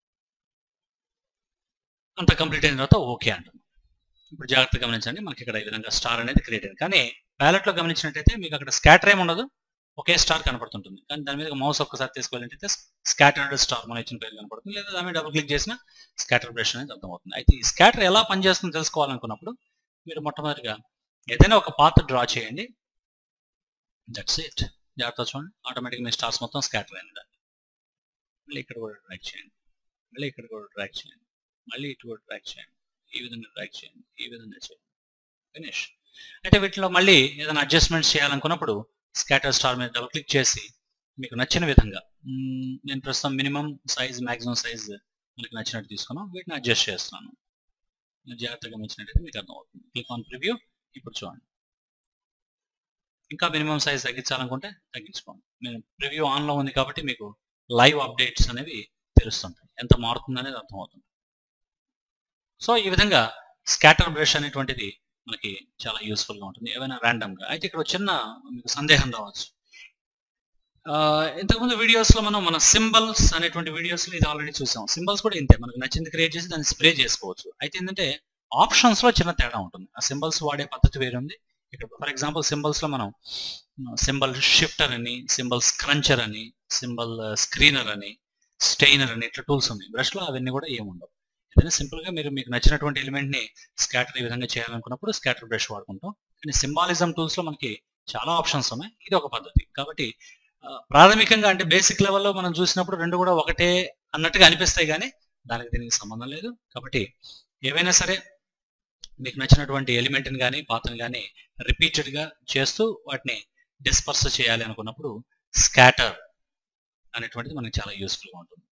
అంత కంప్లీట్ అయిన తర్వాత ఓకే అంటున్నాను ఇప్పుడు జాగ్రత్తగా గమనించండి మనకి ఇక్కడ ఈ విధంగా స్టార్ అనేది క్రియేట్ అయింది కానీ ప్యాలెట్లో గమనించినట్టయితే మీకు అక్కడ స్కాటర్ ఏమి ఉండదు ఒకే స్టార్ కనపడుతుంటుంది కానీ దాని మీద మౌస్ ఒక్కసారి తీసుకెళ్ళినట్టయితే స్కాటర్డ్ స్టార్ మన ఇచ్చిన పేరు కనపడుతుంది లేదా దాని మీద డబుల్ క్లిక్ చేసిన స్కాటర్ బ్రష్ అనేది అర్థమవుతుంది అయితే ఈ స్కాటర్ ఎలా పనిచేస్తుందో తెలుసుకోవాలనుకున్నప్పుడు మీరు మొట్టమొదటిగా ఏదైనా ఒక పాత్ డ్రా చేయండి దట్స్ ఇట్ జాగ్రత్త చూడండి ఆటోమేటిక్గా మీ స్టార్స్ మొత్తం స్కాటర్ అయింది దాన్ని మళ్ళీ ఇక్కడ కూడా డ్రాక్ చేయండి మళ్ళీ ఇక్కడ కూడా డ్రాక్ చేయండి మళ్ళీ ఇటు కూడా డ్రాక్ చేయండి ఈ విధంగా డ్రాక్ చేయండి ఈ విధంగా చేయండి ఫినిష్ అయితే వీటిలో మళ్ళీ ఏదైనా అడ్జస్ట్మెంట్స్ చేయాలనుకున్నప్పుడు స్కాటర్ స్టార్ మీద డబుల్ క్లిక్ చేసి మీకు నచ్చిన విధంగా మ్మ్, నేను ప్రస్తుతం మినిమం సైజ్ మ్యాక్సిమం సైజ్ మీకు నచ్చినట్టు తీసుకున్నాం వీటిని అడ్జస్ట్ చేస్తున్నాను మీరు జాగ్రత్తగా గమనించినట్టయితే మీకు అర్థమవుతుంది క్లిక్ ఆన్ ప్రివ్యూ ఇప్పుడు చూడండి ఇంకా మినిమం సైజ్ తగ్గించాలనుకుంటే తగ్గించుకోండి నేను ప్రివ్యూ ఆన్లో ఉంది కాబట్టి మీకు లైవ్ అప్డేట్స్ అనేవి తెలుస్తుంటాయి ఎంత మారుతుంది అనేది అర్థమవుతుంది సో ఈ విధంగా స్కాటర్ బ్రష్ అనేటువంటిది మనకి చాలా యూస్ఫుల్గా ఉంటుంది ఏమైనా ర్యాండమ్గా అయితే ఇక్కడ ఒక చిన్న మీకు సందేహం రావచ్చు ఆ, ఇంతకుముందు వీడియోస్లో మనం మన సింబల్స్ అనేటువంటి వీడియోస్లో ఇది ఆల్రెడీ చూసాం సింబల్స్ కూడా ఇంతే మనకు నచ్చింది క్రియేట్ చేసి దాన్ని స్ప్రే చేసుకోవచ్చు అయితే ఏంటంటే ఆప్షన్స్లో చిన్న తేడా ఉంటుంది ఆ సింబల్స్ వాడే పద్ధతి వేరే ఉంది ఇక్కడ ఫర్ ఎగ్జాంపుల్ సింబల్స్లో మనం సింబల్ షిఫ్టర్ అని సింబల్ స్క్రంచర్ అని సింబల్ స్క్రీనర్ అని స్టెయినర్ అని ఇట్లా టూల్స్ ఉన్నాయి బ్రష్లో అవన్నీ కూడా ఏముండవు ఏదైనా సింపుల్గా మీరు మీకు నచ్చినటువంటి ఎలిమెంట్ని స్కాటర్ ఈ విధంగా చేయాలనుకున్నప్పుడు స్కాటర్ బ్రష్ వాడుకుంటాం కానీ సింబాలిజం టూల్స్లో మనకి చాలా ఆప్షన్స్ ఉన్నాయి ఇది ఒక పద్ధతి కాబట్టి ఆ, ప్రాథమికంగా అంటే బేసిక్ లెవెల్లో మనం చూసినప్పుడు రెండు కూడా ఒకటే అన్నట్టుగా అనిపిస్తాయి కానీ దానికి దీనికి సంబంధం లేదు కాబట్టి ఏవైనా సరే మీకు నచ్చినటువంటి ఎలిమెంట్ని కానీ పాత్రని కానీ రిపీటెడ్గా చేస్తూ వాటిని డిస్పర్స్ చేయాలి అనుకున్నప్పుడు స్కాటర్ అనేటువంటిది మనకి చాలా యూస్ఫుల్గా ఉంటుంది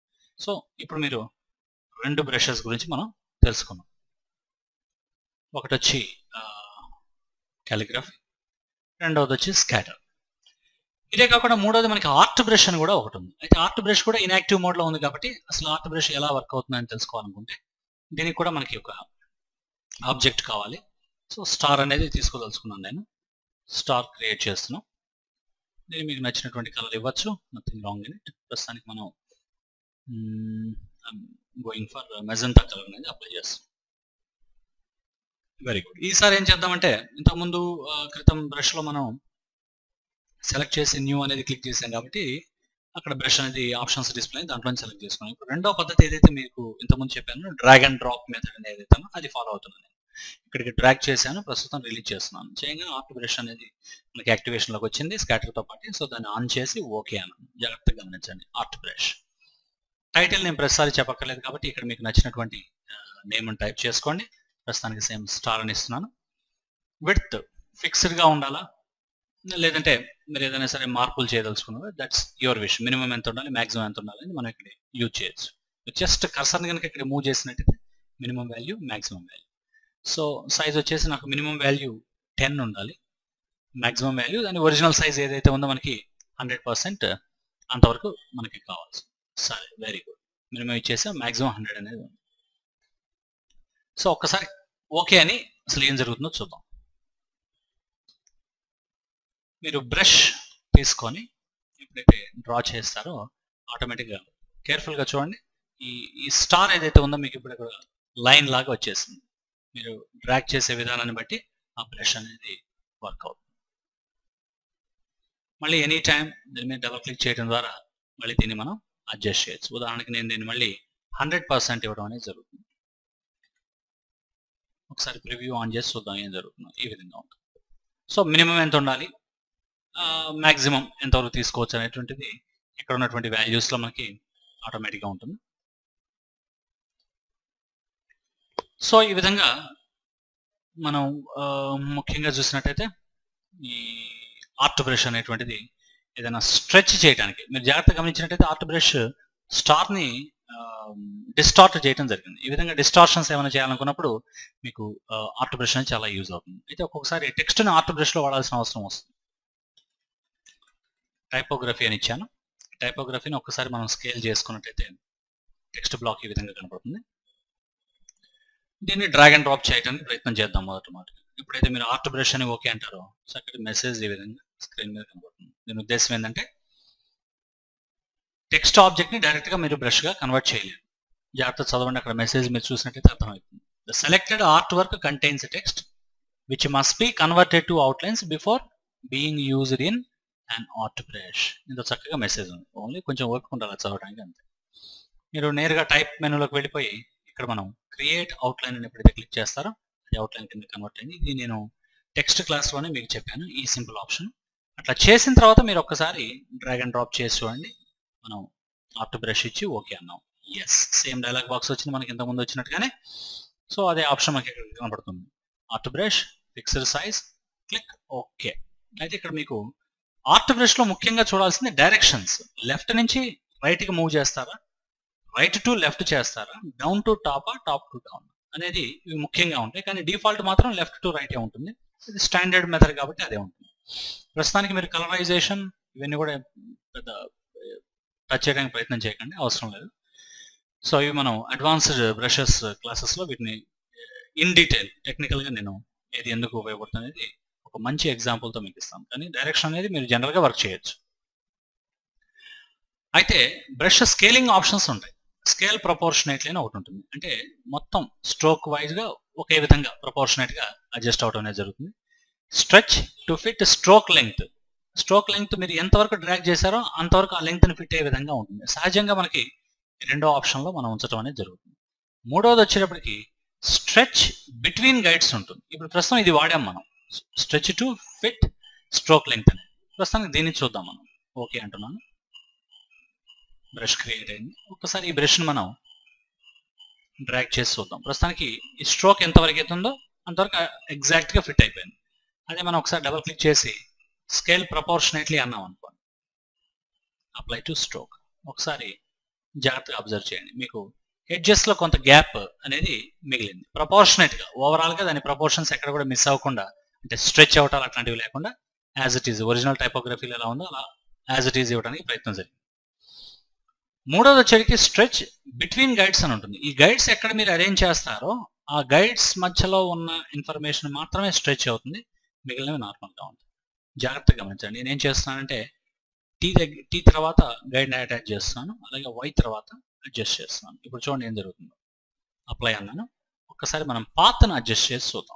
సో ఇప్పుడు మీరు రెండు బ్రషెస్ గురించి మనం తెలుసుకున్నాం ఒకటి వచ్చి క్యాలిగ్రఫీ రెండవది వచ్చి స్కాటర్ ఇదే కాకుండా మూడోది మనకి ఆర్ట్ బ్రష్ అని కూడా ఒకటి ఉంది అయితే ఆర్ట్ బ్రష్ కూడా ఇన్యాక్టివ్ మోడ్లో ఉంది కాబట్టి అసలు ఆర్ట్ బ్రష్ ఎలా వర్క్ అవుతుందని తెలుసుకోవాలనుకుంటే దీనికి కూడా మనకి ఒక ఆబ్జెక్ట్ కావాలి సో స్టార్ అనేది తీసుకోదలుచుకున్నాను నేను స్టార్ క్రియేట్ చేస్తున్నాం నేను మీకు నచ్చినటువంటి కలర్ ఇవ్వచ్చు నథింగ్ రాంగ్ ఇన్ ఇట్ ప్రస్తుతానికి మనం గోయింగ్ ఫర్ మెజంతా కలర్ అనేది అప్లై చేస్తాం వెరీ గుడ్ ఈసారి ఏం చేద్దామంటే ఇంతకుముందు క్రితం బ్రష్లో మనం సెలెక్ట్ చేసి న్యూ అనేది క్లిక్ చేసాం కాబట్టి అక్కడ బ్రష్ అనేది ఆప్షన్స్ డిస్ప్లే దాంట్లో సెలెక్ట్ చేసుకున్నాం ఇప్పుడు రెండో పద్ధతి ఏదైతే మీకు ఇంతకుముందు చెప్పాను డ్రాగ్ అండ్ డ్రాప్ మెథడ్ అనేది ఏదైతే అది ఫాలో అవుతున్నాను ఇక్కడికి డ్రాగ్ చేశాను ప్రస్తుతం రిలీజ్ చేస్తున్నాను చేయగానే ఆర్ట్ బ్రష్ అనేది మనకి యాక్టివేషన్లోకి వచ్చింది స్కాటర్తో పాటు సో దాన్ని ఆన్ చేసి ఓకే అన్నాను జాగ్రత్తగా గమనించండి ఆర్ట్ బ్రష్ టైటిల్ నేను ప్రతిసారి చెప్పక్కర్లేదు కాబట్టి ఇక్కడ మీకు నచ్చినటువంటి నేమ్ టైప్ చేసుకోండి ప్రస్తుతానికి సేమ్ స్టార్ అని ఇస్తున్నాను విత్ ఫిక్స్డ్గా ఉండాలా లేదంటే మీరు ఏదైనా సరే మార్పులు చేయదలుచుకున్నారు దట్స్ యువర్ విష్ మినిమం ఎంత ఉండాలి మాక్సిమం ఎంత ఉండాలి అని మనం ఇక్కడ యూజ్ చేయొచ్చు జస్ట్ కర్సర్ని కనుక ఇక్కడ మూవ్ చేసినట్టయితే minimum value maximum value so size వచ్చేసి నాకు మినిమం వాల్యూ టెన్ ఉండాలి మాక్సిమం వాల్యూ దాని ఒరిజినల్ సైజ్ ఏదైతే ఉందో మనకి హండ్రెడ్ పర్సెంట్ అంతవరకు మనకి కావాల్సి సరే వెరీ గుడ్ మినిమం ఇచ్చేసా మాక్సిమం హండ్రెడ్ అనేది ఉంది సో ఒక్కసారి ఓకే అని అసలు ఏం జరుగుతుందో చూద్దాం మీరు బ్రష్ తీసుకొని ఎప్పుడైతే డ్రా చేస్తారో ఆటోమేటిక్గా కేర్ఫుల్గా చూడండి ఈ ఈ స్టార్ ఏదైతే ఉందో మీకు ఇప్పుడు ఇక్కడ లైన్ లాగా వచ్చేసింది మీరు డ్రాక్ చేసే విధానాన్ని బట్టి ఆ బ్రష్ అనేది వర్క్ అవుతుంది మళ్ళీ ఎనీ టైం దీని మీద డబల్ క్లిక్ చేయడం ద్వారా మళ్ళీ దీన్ని మనం అడ్జస్ట్ చేయొచ్చు ఉదాహరణకి నేను దీన్ని మళ్ళీ హండ్రెడ్ పర్సెంట్ ఇవ్వడం అనేది జరుగుతుంది ఒకసారి ప్రివ్యూ ఆన్ చేసి చూద్దాం ఏం జరుగుతుందో ఈ విధంగా ఉంటుంది సో మినిమం ఎంత ఉండాలి మ్యాక్సిమం ఎంతవరకు తీసుకోవచ్చు అనేటువంటిది ఇక్కడ ఉన్నటువంటి వాల్యూస్లో మనకి ఆటోమేటిక్గా ఉంటుంది సో ఈ విధంగా మనం ముఖ్యంగా చూసినట్టయితే ఈ ఆర్ట్ బ్రష్ అనేటువంటిది ఏదైనా స్ట్రెచ్ చేయడానికి మీరు జాగ్రత్తగా గమనించినట్టయితే ఆర్ట్ బ్రష్ స్టార్ని డిస్టార్ట్ చేయడం జరిగింది ఈ విధంగా డిస్టార్షన్స్ ఏమైనా చేయాలనుకున్నప్పుడు మీకు ఆర్ట్ బ్రష్ అనేది చాలా యూజ్ అవుతుంది అయితే ఒక్కొక్కసారి టెక్స్ట్ని ఆర్ట్ బ్రష్లో వాడాల్సిన అవసరం వస్తుంది టైపోగ్రఫీ అని ఇచ్చాను టైపోగ్రఫీని ఒక్కసారి మనం స్కేల్ చేసుకున్నట్టయితే టెక్స్ట్ బ్లాక్ ఈ విధంగా కనపడుతుంది దీన్ని డ్రాగ్ అండ్ డ్రాప్ చేయడానికి ప్రయత్నం చేద్దాం మొదటి మాట ఎప్పుడైతే మీరు ఆర్ట్ బ్రష్ అని ఓకే అంటారో చక్కటి మెసేజ్ ఈ విధంగా స్క్రీన్ మీద కనబడుతుంది దీని ఉద్దేశం ఏంటంటే టెక్స్ట్ ఆబ్జెక్ట్ని డైరెక్ట్గా మీరు బ్రష్గా కన్వర్ట్ చేయలేరు జాగ్రత్త చదవండి అక్కడ మెసేజ్ మీరు చూసినట్టయితే అర్థమవుతుంది the selected artwork contains text which must be converted to outlines before being used in and art brush ఇంత చక్కగా మెసేజ్ ఉంది ఓన్లీ కొంచెం ఓపిక ఉండాలి చదవడానికి అంతే మీరు నేరుగా టైప్ మెనూలోకి వెళ్ళిపోయి ఇక్కడ మనం క్రియేట్ అవుట్లైన్ అని ఎప్పుడైతే క్లిక్ చేస్తారో అది అవుట్లైన్ కింద కన్వర్ట్ అయింది ఇది నేను టెక్స్ట్ క్లాస్లోనే మీకు చెప్పాను ఈ సింపుల్ ఆప్షన్ అట్లా చేసిన తర్వాత మీరు ఒక్కసారి డ్రాగ్ అండ్ డ్రాప్ చేసి చూడండి మనం ఆర్ట్ బ్రష్ ఇచ్చి ఓకే అన్నాం ఎస్ సేమ్ డైలాగ్ బాక్స్ వచ్చింది మనకి ఇంతకుముందు వచ్చినట్టుగానే సో అదే ఆప్షన్ మనకి ఇక్కడ కనబడుతుంది art brush fixed size click okay అయితే ఇక్కడ మీకు ఆర్ట్ బ్రష్ లో ముఖ్యంగా చూడాల్సింది డైరెక్షన్స్ లెఫ్ట్ నుంచి రైట్ కి మూవ్ చేస్తారా రైట్ టు లెఫ్ట్ చేస్తారా down to top top to down అనేది ఇవి ముఖ్యంగా ఉంటాయి కానీ డిఫాల్ట్ మాత్రం లెఫ్ట్ టు రైట్ ఉంటుంది ఇది స్టాండర్డ్ మెథడ్ కాబట్టి అదే ఉంటుంది ప్రస్తుతానికి మీరు కలరైజేషన్ ఇవన్నీ కూడా పెద్ద టచ్ చేయడానికి ప్రయత్నం చేయకండి అవసరం లేదు సో ఇవి మనం అడ్వాన్స్డ్ బ్రషెస్ క్లాసెస్లో వీటిని ఇన్ డీటెయిల్ టెక్నికల్గా నేను ఏది ఎందుకు ఉపయోగపడుతుంది అనేది ఒక మంచి ఎగ్జాంపుల్తో మీకు ఇస్తాను కానీ డైరెక్షన్ అనేది మీరు జనరల్గా వర్క్ చేయొచ్చు అయితే బ్రష్ స్కేలింగ్ ఆప్షన్స్ ఉంటాయి స్కేల్ ప్రపోర్షనేట్లీ అని ఒకటి ఉంటుంది అంటే మొత్తం స్ట్రోక్ వైజ్గా ఒకే విధంగా ప్రపోర్షనేట్గా అడ్జస్ట్ అవడం అనేది జరుగుతుంది stretch to fit stroke length stroke length మీరు ఎంతవరకు డ్రాగ్ చేశారో అంతవరకు ఆ లెంగ్త్ని ఫిట్ అయ్యే విధంగా ఉంటుంది సహజంగా మనకి రెండో ఆప్షన్లో మనం ఉంచడం అనేది జరుగుతుంది మూడోది వచ్చేటప్పటికి స్ట్రెచ్ బిట్వీన్ గైడ్స్ ఉంటుంది ఇప్పుడు ప్రస్తుతం ఇది వాడాం మనం stretch to fit stroke length అనేది ప్రస్తుతానికి దీన్ని చూద్దాం మనం ఓకే అంటున్నాను బ్రష్ క్రియేట్ అయింది ఒక్కసారి ఈ బ్రష్ని మనం డ్రాగ్ చేసి చూద్దాం ప్రస్తుతానికి ఈ స్ట్రోక్ ఎంతవరకు అవుతుందో అంతవరకు ఎగ్జాక్ట్గా ఫిట్ అయిపోయింది అదే మనం ఒకసారి డబుల్ క్లిక్ చేసి స్కేల్ ప్రపోర్షనేట్లీ అన్నాం అనుకోండి అప్లై టు స్ట్రోక్ ఒకసారి జాగ్రత్తగా అబ్జర్వ్ చేయండి మీకు ఎడ్జెస్ లో కొంత గ్యాప్ అనేది మిగిలింది ప్రపోర్షనేట్ గా ఓవరాల్ గా దాని ప్రపోర్షన్స్ ఎక్కడ కూడా మిస్ అవ్వకుండా అంటే స్ట్రెచ్ అవటాలు అట్లాంటివి లేకుండా యాజ్ ఇట్ ఈజ్ ఒరిజినల్ టైపోగ్రఫీలో ఎలా ఉందో అలా యాజ్ ఇట్ ఈజ్ ఇవ్వడానికి ప్రయత్నం జరిగింది మూడోది వచ్చేటికి స్ట్రెచ్ బిట్వీన్ గైడ్స్ అని ఉంటుంది ఈ గైడ్స్ ఎక్కడ మీరు అరేంజ్ చేస్తారో ఆ గైడ్స్ మధ్యలో ఉన్న ఇన్ఫర్మేషన్ మాత్రమే స్ట్రెచ్ అవుతుంది మిగిలినవి నార్మల్గా ఉంటుంది జాగ్రత్తగా గమనించండి నేనేం చేస్తున్నానంటే టీ దగ్గర టీ తర్వాత గైడ్ అటాచ్ చేస్తున్నాను అలాగే వై తర్వాత అడ్జస్ట్ చేస్తున్నాను ఇప్పుడు చూడండి ఏం జరుగుతుందో అప్లై అన్నాను ఒక్కసారి మనం పాత్ను అడ్జస్ట్ చేసి చూద్దాం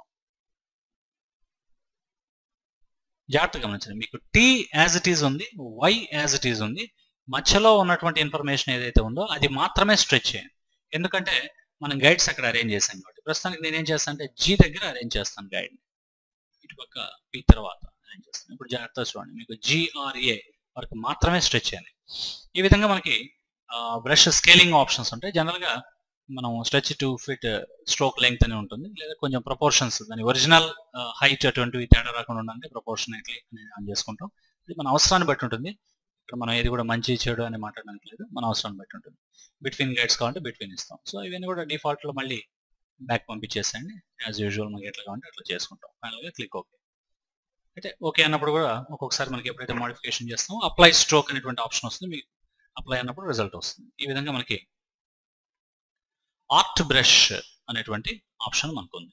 జాగ్రత్తగా గమనించండి మీకు టీ యాజ్ ఇట్ ఈజ్ ఉంది వై యాజ్ ఇట్ ఈజ్ ఉంది మధ్యలో ఉన్నటువంటి ఇన్ఫర్మేషన్ ఏదైతే ఉందో అది మాత్రమే స్ట్రెచ్ చేయండి ఎందుకంటే మనం గైడ్స్ అక్కడ అరేంజ్ చేశాం కాబట్టి ప్రస్తుతానికి నేనేం చేస్తాను అంటే జీ దగ్గర అరేంజ్ చేస్తాను గైడ్ ఇటుపక్క పి తర్వాత అరేంజ్ చేస్తాను ఇప్పుడు జాగ్రత్తగా చూడండి మీకు జిఆర్ఏ వరకు మాత్రమే స్ట్రెచ్ చేయాలి ఈ విధంగా మనకి బ్రష్ స్కేలింగ్ ఆప్షన్స్ ఉంటాయి జనరల్గా మనం stretch to fit stroke length అని ఉంటుంది లేదా కొంచెం ప్రపోర్షన్స్ దాని ఒరిజినల్ హైట్ అటువంటివి తేడా రాకుండా ఉండాలంటే ప్రపోర్షనేట్లీ అనేది ఆన్ చేసుకుంటాం ఇది మన అవసరాన్ని బట్టి ఉంటుంది ఇక్కడ మనం ఏది కూడా మంచి చెడు అని మాట్లాడడానికి లేదు మన అవసరాన్ని బట్టి ఉంటుంది బిట్వీన్ గైడ్స్ కావాలంటే బిట్వీన్ ఇస్తాం సో ఇవన్నీ కూడా డిఫాల్ట్లో మళ్ళీ బ్యాక్ పంపించేసేయండి యాజ్ యూజువల్ మనకి ఎట్లా కావాలంటే అట్లా చేసుకుంటాం ఫైనల్గా క్లిక్ ఓకే అయితే ఓకే అన్నప్పుడు కూడా ఒక్కొక్కసారి మనకి ఎప్పుడైతే మోడిఫికేషన్ చేస్తామో అప్లై స్ట్రోక్ అనేటువంటి ఆప్షన్ వస్తుంది మీకు అప్లై అన్నప్పుడు రిజల్ట్ వస్తుంది ఈ విధంగా మనకి ఆర్ట్ బ్రష్ అనేటువంటి ఆప్షన్ మనకు ఉంది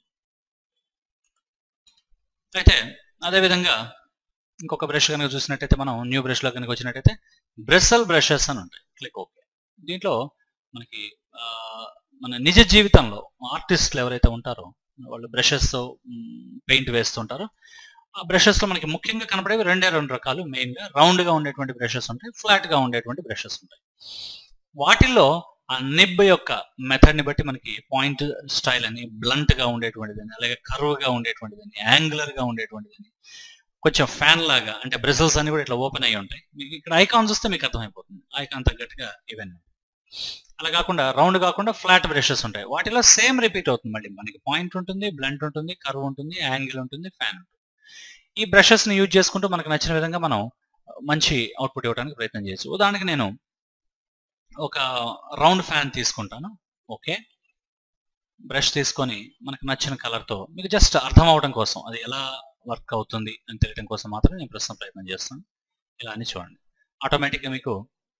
అయితే అదేవిధంగా ఇంకొక బ్రష్ కనుక చూసినట్టయితే మనం న్యూ బ్రష్లో కనుక వచ్చినట్టయితే బ్రెసల్ బ్రషెస్ అని ఉంటాయి క్లిక్ ఓకే దీంట్లో మనకి మన నిజ జీవితంలో ఆర్టిస్టులు ఎవరైతే ఉంటారో వాళ్ళు బ్రషెస్తో పెయింట్ వేస్తుంటారో ఆ బ్రషెస్లో మనకి ముఖ్యంగా కనపడేవి రెండే రెండు రకాలు మెయిన్గా రౌండ్గా ఉండేటువంటి బ్రషెస్ ఉంటాయి ఫ్లాట్గా ఉండేటువంటి బ్రషెస్ ఉంటాయి వాటిల్లో ఆ నిబ్ యొక్క మెథడ్ని బట్టి మనకి పాయింట్ స్టైల్ అని బ్లంట్గా ఉండేటువంటిదని అలాగే కర్వ్గా ఉండేటువంటిదని యాంగులర్గా ఉండేటువంటిదని కొంచెం ఫ్యాన్ లాగా అంటే బ్రిజల్స్ అన్ని కూడా ఇట్లా ఓపెన్ అయ్యి ఉంటాయి మీకు ఇక్కడ ఐకాన్ చూస్తే మీకు అర్థమైపోతుంది ఐకాన్ తగ్గట్టుగా ఇవన్నీ అలా కాకుండా రౌండ్ కాకుండా ఫ్లాట్ బ్రషెస్ ఉంటాయి వాటిలో సేమ్ రిపీట్ అవుతుంది మళ్ళీ మనకి పాయింట్ ఉంటుంది బ్లంట్ ఉంటుంది కర్వ్ ఉంటుంది యాంగిల్ ఉంటుంది ఫ్యాన్ ఉంటుంది ఈ బ్రషెస్ని యూజ్ చేసుకుంటూ మనకు నచ్చిన విధంగా మనం మంచి అవుట్పుట్ ఇవ్వడానికి ప్రయత్నం చేయొచ్చు ఉదాహరణకి నేను ఒక రౌండ్ ఫ్యాన్ తీసుకుంటాను ఓకే బ్రష్ తీసుకొని మనకు నచ్చిన కలర్తో మీకు జస్ట్ అర్థం అవడం కోసం అది ఎలా వర్క్ అవుతుంది అని తెలియడం కోసం మాత్రం నేను ప్రస్తుతం ప్రయత్నం చేస్తాను ఇలా అని చూడండి ఆటోమేటిక్గా మీకు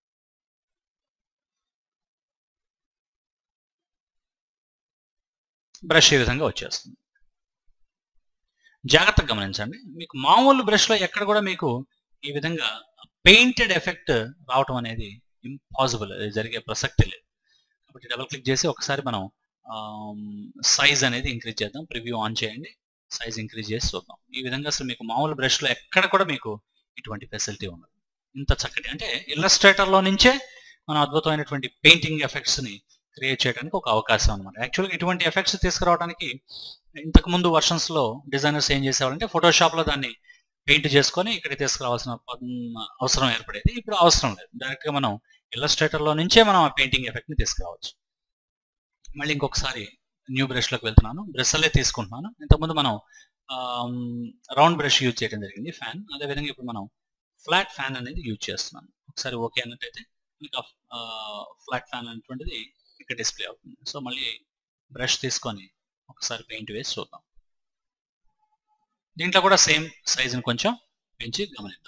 బ్రష్ ఈ విధంగా వచ్చేస్తుంది జాగ్రత్తగా గమనించండి మీకు మామూలు బ్రష్లో ఎక్కడ కూడా మీకు ఈ విధంగా పెయింటెడ్ ఎఫెక్ట్ రావటం అనేది ఇంపాసిబుల్ అది జరిగే ప్రసక్తి లేదు కాబట్టి డబుల్ క్లిక్ చేసి ఒకసారి మనం సైజ్ అనేది ఇంక్రీజ్ చేద్దాం ప్రివ్యూ ఆన్ చేయండి సైజ్ ఇంక్రీజ్ చేసి చూద్దాం ఈ విధంగా అసలు మీకు మామూలు బ్రష్లో ఎక్కడ కూడా మీకు ఇటువంటి ఫెసిలిటీ ఉండదు ఇంత చక్కటి అంటే ఇల్లస్ట్రేటర్లో నుంచే మనం అద్భుతమైనటువంటి పెయింటింగ్ ఎఫెక్ట్స్ని క్రియేట్ చేయడానికి ఒక అవకాశం అనమాట యాక్చువల్గా ఇటువంటి ఎఫెక్ట్స్ తీసుకురావడానికి ఇంతకు ముందు వర్షన్స్లో డిజైనర్స్ ఏం చేసేవారంటే ఫోటోషాప్లో దాన్ని పెయింట్ చేసుకొని ఇక్కడికి తీసుకురావాల్సిన అవసరం ఏర్పడేది ఇప్పుడు అవసరం లేదు డైరెక్ట్గా మనం ఇల్లస్ట్రేటర్లో నుంచే మనం ఆ పెయింటింగ్ ఎఫెక్ట్ని తీసుకురావచ్చు మళ్ళీ ఇంకొకసారి న్యూ బ్రష్లోకి వెళ్తున్నాను బ్రష్లే తీసుకుంటున్నాను ఇంతకుముందు మనం రౌండ్ బ్రష్ యూజ్ చేయడం జరిగింది ఫ్యాన్ అదేవిధంగా ఇప్పుడు మనం ఫ్లాట్ ఫ్యాన్ అనేది యూజ్ చేస్తున్నాను ఒకసారి ఓకే అన్నట్టయితే మీకు ఫ్లాట్ ఫ్యాన్ అనేటువంటిది ఇక్కడ డిస్ప్లే అవుతుంది సో మళ్ళీ బ్రష్ తీసుకొని ఒకసారి పెయింట్ వేసి చూద్దాం దీంట్లో కూడా సేమ్ సైజుని కొంచెం పెంచి గమనిద్దాం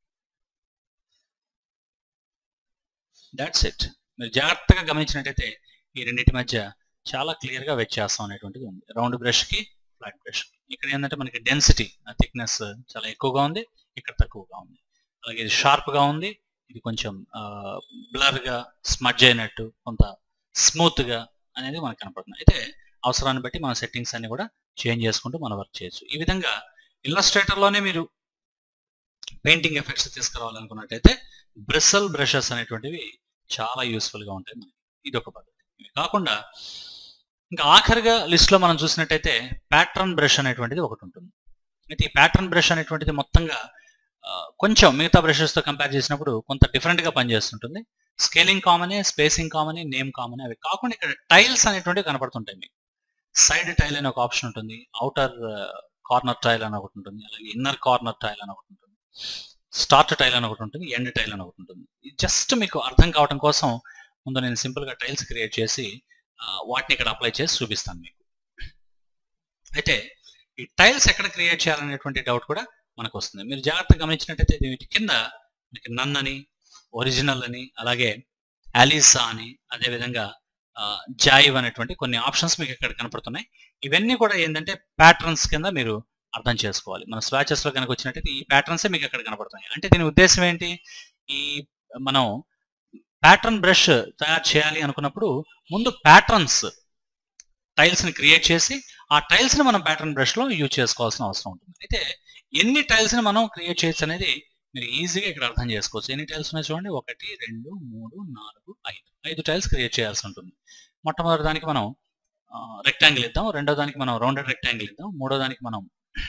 దాట్స్ ఇట్ మీరు జాగ్రత్తగా గమనించినట్టయితే ఈ రెండింటి మధ్య చాలా క్లియర్గా వ్యత్యాసం అనేటువంటిది ఉంది రౌండ్ బ్రష్కి ఫ్లాట్ బ్రష్ ఇక్కడ ఏంటంటే మనకి డెన్సిటీ థిక్నెస్ చాలా ఎక్కువగా ఉంది ఇక్కడ తక్కువగా ఉంది అలాగే ఇది షార్ప్గా ఉంది ఇది కొంచెం బ్లర్గా స్మడ్జ్ అయినట్టు కొంత స్మూత్గా అనేది మనకు కనపడుతుంది అయితే అవసరాన్ని బట్టి మన సెట్టింగ్స్ అన్ని కూడా చేంజ్ చేసుకుంటూ మనం వర్క్ చేయొచ్చు ఈ విధంగా ఇల్లస్ట్రేటర్లోనే మీరు పెయింటింగ్ ఎఫెక్ట్స్ తీసుకురావాలనుకున్నట్టయితే బ్రిసల్ బ్రషెస్ అనేటువంటివి చాలా యూస్ఫుల్గా ఉంటాయి మనకి ఇది ఒక పద్ధతి ఇవి కాకుండా ఇంకా ఆఖరిగా లిస్ట్లో మనం చూసినట్టయితే ప్యాట్రన్ బ్రష్ అనేటువంటిది ఒకటి ఉంటుంది అయితే ఈ ప్యాట్రన్ బ్రష్ అనేటువంటిది మొత్తంగా కొంచెం మిగతా బ్రషెస్తో కంపేర్ చేసినప్పుడు కొంత డిఫరెంట్గా పనిచేస్తుంటుంది స్కేలింగ్ కామనే స్పేసింగ్ కామనే నేమ్ కామనే అవి కాకుండా ఇక్కడ టైల్స్ అనేటువంటివి కనపడుతుంటాయి మీకు సైడ్ టైల్ అని ఒక ఆప్షన్ ఉంటుంది అవుటర్ కార్నర్ టైల్ అని ఒకటి ఉంటుంది అలాగే ఇన్నర్ కార్నర్ టైల్ అని ఒకటి ఉంటుంది స్టార్ట్ టైల్ అని ఒకటి ఉంటుంది ఎండ్ టైల్ అని ఒకటి ఉంటుంది జస్ట్ మీకు అర్థం కావడం కోసం ముందు నేను సింపుల్గా టైల్స్ క్రియేట్ చేసి ఆ, వాటిని ఇక్కడ అప్లై చేసి చూపిస్తాను మీకు అయితే ఈ టైల్స్ ఎక్కడ క్రియేట్ చేయాలనేటువంటి డౌట్ కూడా మనకు వస్తుంది మీరు జాగ్రత్తగా గమనించినట్టయితే వీటి కింద మనకి నన్ అని ఒరిజినల్ అని అలాగే అలీసా అని అదేవిధంగా జాయివ్ అనేటువంటి కొన్ని ఆప్షన్స్ మీకు ఇక్కడ కనపడుతున్నాయి ఇవన్నీ కూడా ఏంటంటే ప్యాటర్న్స్ కింద మీరు అర్థం చేసుకోవాలి మన స్వాచెస్ లో కనుక వచ్చినట్టయితే ఈ ప్యాటర్న్సే మీకు అక్కడ కనపడుతున్నాయి అంటే దీని ఉద్దేశం ఏంటి ఈ మనం ప్యాటర్న్ బ్రష్ తయారు చేయాలి అనుకున్నప్పుడు ముందు ప్యాటర్న్స్ టైల్స్ ని క్రియేట్ చేసి ఆ టైల్స్ ని మనం ప్యాటర్న్ బ్రష్ లో యూజ్ చేసుకోవాల్సిన అవసరం ఉంటుంది అయితే ఎన్ని టైల్స్ ని మనం క్రియేట్ చేయొచ్చు అనేది మీరు ఈజీగా ఇక్కడ అర్థం చేసుకోవచ్చు ఎన్ని టైల్స్ ఉన్నాయి చూడండి ఒకటి రెండు మూడు నాలుగు ఐదు ఐదు టైల్స్ క్రియేట్ చేయాల్సి ఉంటుంది మొట్టమొదటి దానికి మనం రెక్టాంగిల్ ఇద్దాం రెండో దానికి మనం రౌండెడ్ రెక్టాంగిల్ ఇద్దాం మూడో దానికి మనం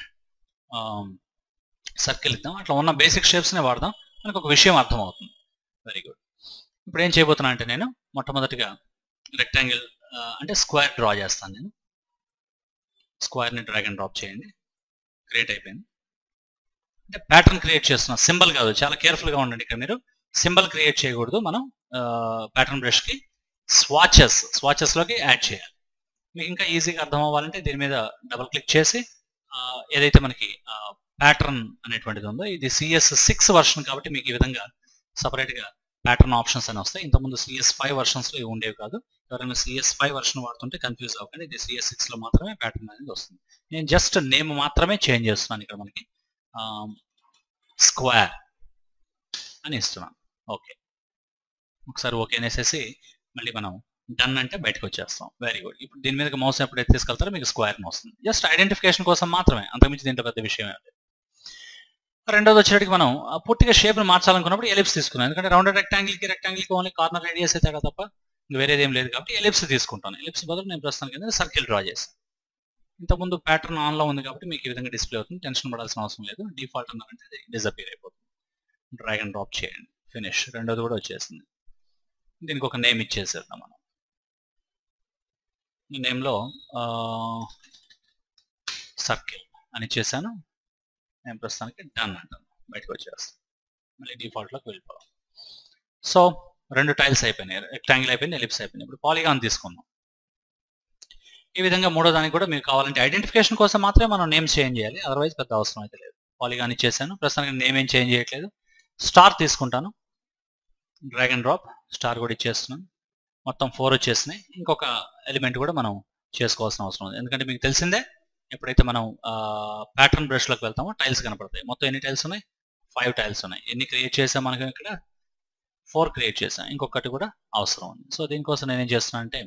సర్కిల్ ఇద్దాం అట్లా ఉన్న బేసిక్ షేప్స్నే వాడదాం మనకు ఒక విషయం అర్థమవుతుంది వెరీ గుడ్ ఇప్పుడు ఏం చేయబోతున్నా అంటే నేను మొట్టమొదటిగా రెక్టాంగిల్ అంటే స్క్వేర్ డ్రా చేస్తాను నేను స్క్వేర్ని డ్రాగ్ అండ్ డ్రాప్ చేయండి క్రియేట్ అయిపోయింది అంటే ప్యాటర్న్ క్రియేట్ చేస్తున్నాం సింబల్ కాదు చాలా కేర్ఫుల్గా ఉండండి ఇక్కడ మీరు సింబల్ క్రియేట్ చేయకూడదు మనం ప్యాటర్న్ బ్రష్కి స్వాచెస్ స్వాచెస్లోకి యాడ్ చేయాలి మీకు ఇంకా ఈజీగా అర్థం అవ్వాలంటే దీని మీద డబుల్ క్లిక్ చేసి ఆ, ఏదైతే మనకి ప్యాటర్న్ అనేటువంటిది ఉందో ఇది సిఎస్ సిక్స్ వర్షన్ కాబట్టి మీకు ఈ విధంగా సపరేట్గా ప్యాటర్న్ ఆప్షన్స్ అని వస్తాయి ఇంతకుముందు సిఎస్ ఫైవ్ వర్షన్స్లో ఇవి ఉండేవి కాదు ఎవరైనా సిఎస్ ఫైవ్ వర్షన్ వాడుతుంటే కన్ఫ్యూజ్ అవ్వకండి ఇది సిఎస్ సిక్స్లో మాత్రమే ప్యాటర్న్ అనేది వస్తుంది నేను జస్ట్ నేమ్ మాత్రమే చేంజ్ చేస్తున్నాను ఇక్కడ మనకి స్క్వేర్ అని ఇస్తున్నాను ఓకే ఒకసారి ఓకే అనేసేసి మళ్ళీ మనం డన్ అంటే బయటకు వచ్చేస్తాం వెరీ గుడ్ ఇప్పుడు దీని మీద మౌస్ ఎప్పుడైతే తీసుకెళ్తారో మీకు స్క్వేర్ వస్తుంది జస్ట్ ఐడెంటిఫికేషన్ కోసం మాత్రమే అంతకుమించి దీంట్లో పెద్ద విషయం ఏం లేదు రెండోది వచ్చేటికి మనం ఆ పూర్తిగా షేప్ని మార్చాలనుకున్నప్పుడు ఎలిప్స్ తీసుకున్నాం ఎందుకంటే రౌండెడ్ రెక్టాంగిల్కి రెక్టాంగిల్కి ఓన్లీ కార్నర్ రేడియస్ అయితే తప్ప ఇంక వేరేది ఏం లేదు కాబట్టి ఎలిప్స్ తీసుకుంటాను ఎలిప్స్ బదులు నేను ప్రస్తుతానికి ఏంటంటే సర్కిల్ డ్రా చేస్తాను ఇంతకుముందు ప్యాటర్న్ ఆన్లో ఉంది కాబట్టి మీకు ఈ విధంగా డిస్ప్లే అవుతుంది టెన్షన్ పడాల్సిన అవసరం లేదు డిఫాల్ట్ అన్నారంటే అది డిజపీర్ అయిపోతుంది డ్రాగ్ అండ్ డ్రాప్ చేయండి ఫినిష్ రెండోది కూడా వచ్చేసింది దీనికి ఒక నేమ్ ఇచ్చేసేద్దాం మనం ఈ నేమ్లో సర్కిల్ అని ఇచ్చేసాను నేను ప్రస్తుతానికి డన్ అంటాను బయటకు వచ్చేస్తాను మళ్ళీ డిఫాల్ట్లోకి వెళ్ళిపోవాలి సో రెండు టైల్స్ అయిపోయినాయి రెక్టాంగిల్ అయిపోయింది ఎలిప్స్ అయిపోయింది ఇప్పుడు పాలిగాన్ తీసుకుందాం ఈ విధంగా మూడో దానికి కూడా మీకు కావాలంటే ఐడెంటిఫికేషన్ కోసం మాత్రమే మనం నేమ్ చేంజ్ చేయాలి అదర్వైజ్ పెద్ద అవసరం అయితే లేదు పాలిగాన్ ఇచ్చేసాను ప్రస్తుతానికి నేమ్ ఏం చేంజ్ చేయట్లేదు స్టార్ తీసుకుంటాను డ్రాగ్ అండ్ డ్రాప్ స్టార్ కూడా ఇచ్చేస్తున్నాను మొత్తం ఫోర్ వచ్చేసినాయి ఇంకొక ఎలిమెంట్ కూడా మనం చేసుకోవాల్సిన అవసరం ఉంది ఎందుకంటే మీకు తెలిసిందే ఎప్పుడైతే మనం ప్యాటర్న్ బ్రష్లోకి వెళ్తామో టైల్స్ కనపడతాయి మొత్తం ఎన్ని టైల్స్ ఉన్నాయి ఫైవ్ టైల్స్ ఉన్నాయి ఎన్ని క్రియేట్ చేసాం మనకి ఇక్కడ ఫోర్ క్రియేట్ చేసాం ఇంకొకటి కూడా అవసరం ఉంది సో దీనికోసం నేను ఏం చేస్తున్నాను అంటే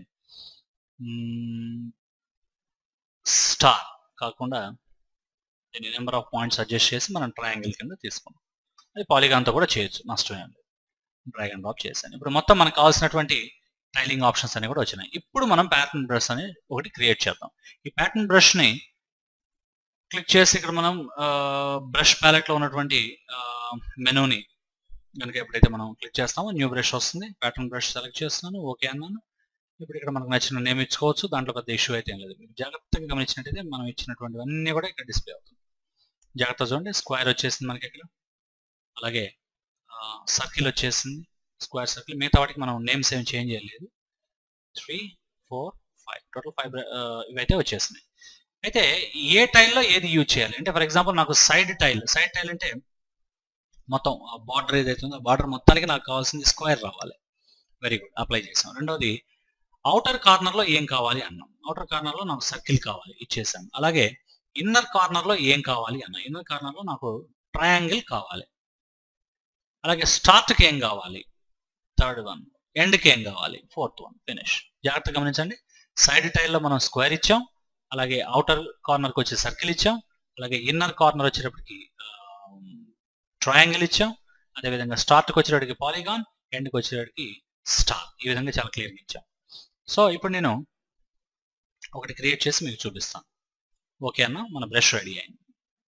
స్టార్ కాకుండా దీన్ని నెంబర్ ఆఫ్ పాయింట్స్ అడ్జస్ట్ చేసి మనం ట్రయాంగిల్ కింద తీసుకున్నాం అది పాలిగాన్తో కూడా చేయొచ్చు నష్టం ఏం లేదు డ్రాగ్ అండ్ డ్రాప్ చేశాను ఇప్పుడు మొత్తం మనకు కావాల్సినటువంటి టైలింగ్ ఆప్షన్స్ అన్ని కూడా వచ్చినాయి ఇప్పుడు మనం ప్యాటర్న్ బ్రష్ అని ఒకటి క్రియేట్ చేద్దాం ఈ ప్యాటర్న్ బ్రష్ని క్లిక్ చేసి ఇక్కడ మనం బ్రష్ ప్యాలెట్లో ఉన్నటువంటి మెనూని కనుక ఎప్పుడైతే మనం క్లిక్ చేస్తామో న్యూ బ్రష్ వస్తుంది ప్యాటర్న్ బ్రష్ సెలెక్ట్ చేస్తున్నాను ఓకే అన్నాను ఇప్పుడు ఇక్కడ మనకు నచ్చిన నేమ్ ఇచ్చుకోవచ్చు దాంట్లో పెద్ద ఇష్యూ అయితే ఏం లేదు మీరు జాగ్రత్తగా గమనించినట్టయితే మనం ఇచ్చినటువంటివన్నీ కూడా ఇక్కడ డిస్ప్లే అవుతుంది జాగ్రత్త చూడండి స్క్వేర్ వచ్చేసింది మనకి ఇక్కడ అలాగే సర్కిల్ వచ్చేసింది స్క్వేర్ సర్కిల్ మిగతా వాటికి మనం నేమ్స్ ఏం చేంజ్ చేయలేదు three four five total five ఇవైతే వచ్చేసినాయి అయితే ఏ టైల్లో ఏది యూజ్ చేయాలి అంటే ఫర్ ఎగ్జాంపుల్ నాకు సైడ్ టైల్ సైడ్ టైల్ అంటే మొత్తం బార్డర్ ఏదైతే ఉందో బార్డర్ మొత్తానికి నాకు కావాల్సింది స్క్వేర్ రావాలి వెరీ గుడ్ అప్లై చేసాం రెండోది అవుటర్ కార్నర్లో ఏం కావాలి అన్నాం అవుటర్ కార్నర్లో నాకు సర్కిల్ కావాలి ఇచ్చేసాం అలాగే ఇన్నర్ కార్నర్లో ఏం కావాలి అన్నా ఇన్నర్ కార్నర్లో నాకు ట్రయాంగిల్ కావాలి అలాగే స్టార్ట్కి ఏం కావాలి థర్డ్ వన్ ఎండ్కి ఏం కావాలి ఫోర్త్ వన్ ఫినిష్ జాగ్రత్త గమనించండి సైడ్ టైల్లో మనం స్క్వేర్ ఇచ్చాం అలాగే అవుటర్ కార్నర్కి వచ్చే సర్కిల్ ఇచ్చాం అలాగే ఇన్నర్ కార్నర్ వచ్చేటప్పటికి ట్రయాంగిల్ ఇచ్చాం అదేవిధంగా స్టార్ట్కి వచ్చేటప్పటికి పాలిగాన్ ఎండ్కి వచ్చేటప్పటికి స్టార్ ఈ విధంగా చాలా క్లియర్గా ఇచ్చాం సో ఇప్పుడు నేను ఒకటి క్రియేట్ చేసి మీకు చూపిస్తాను ఓకే అన్న మన బ్రష్ రెడీ అయింది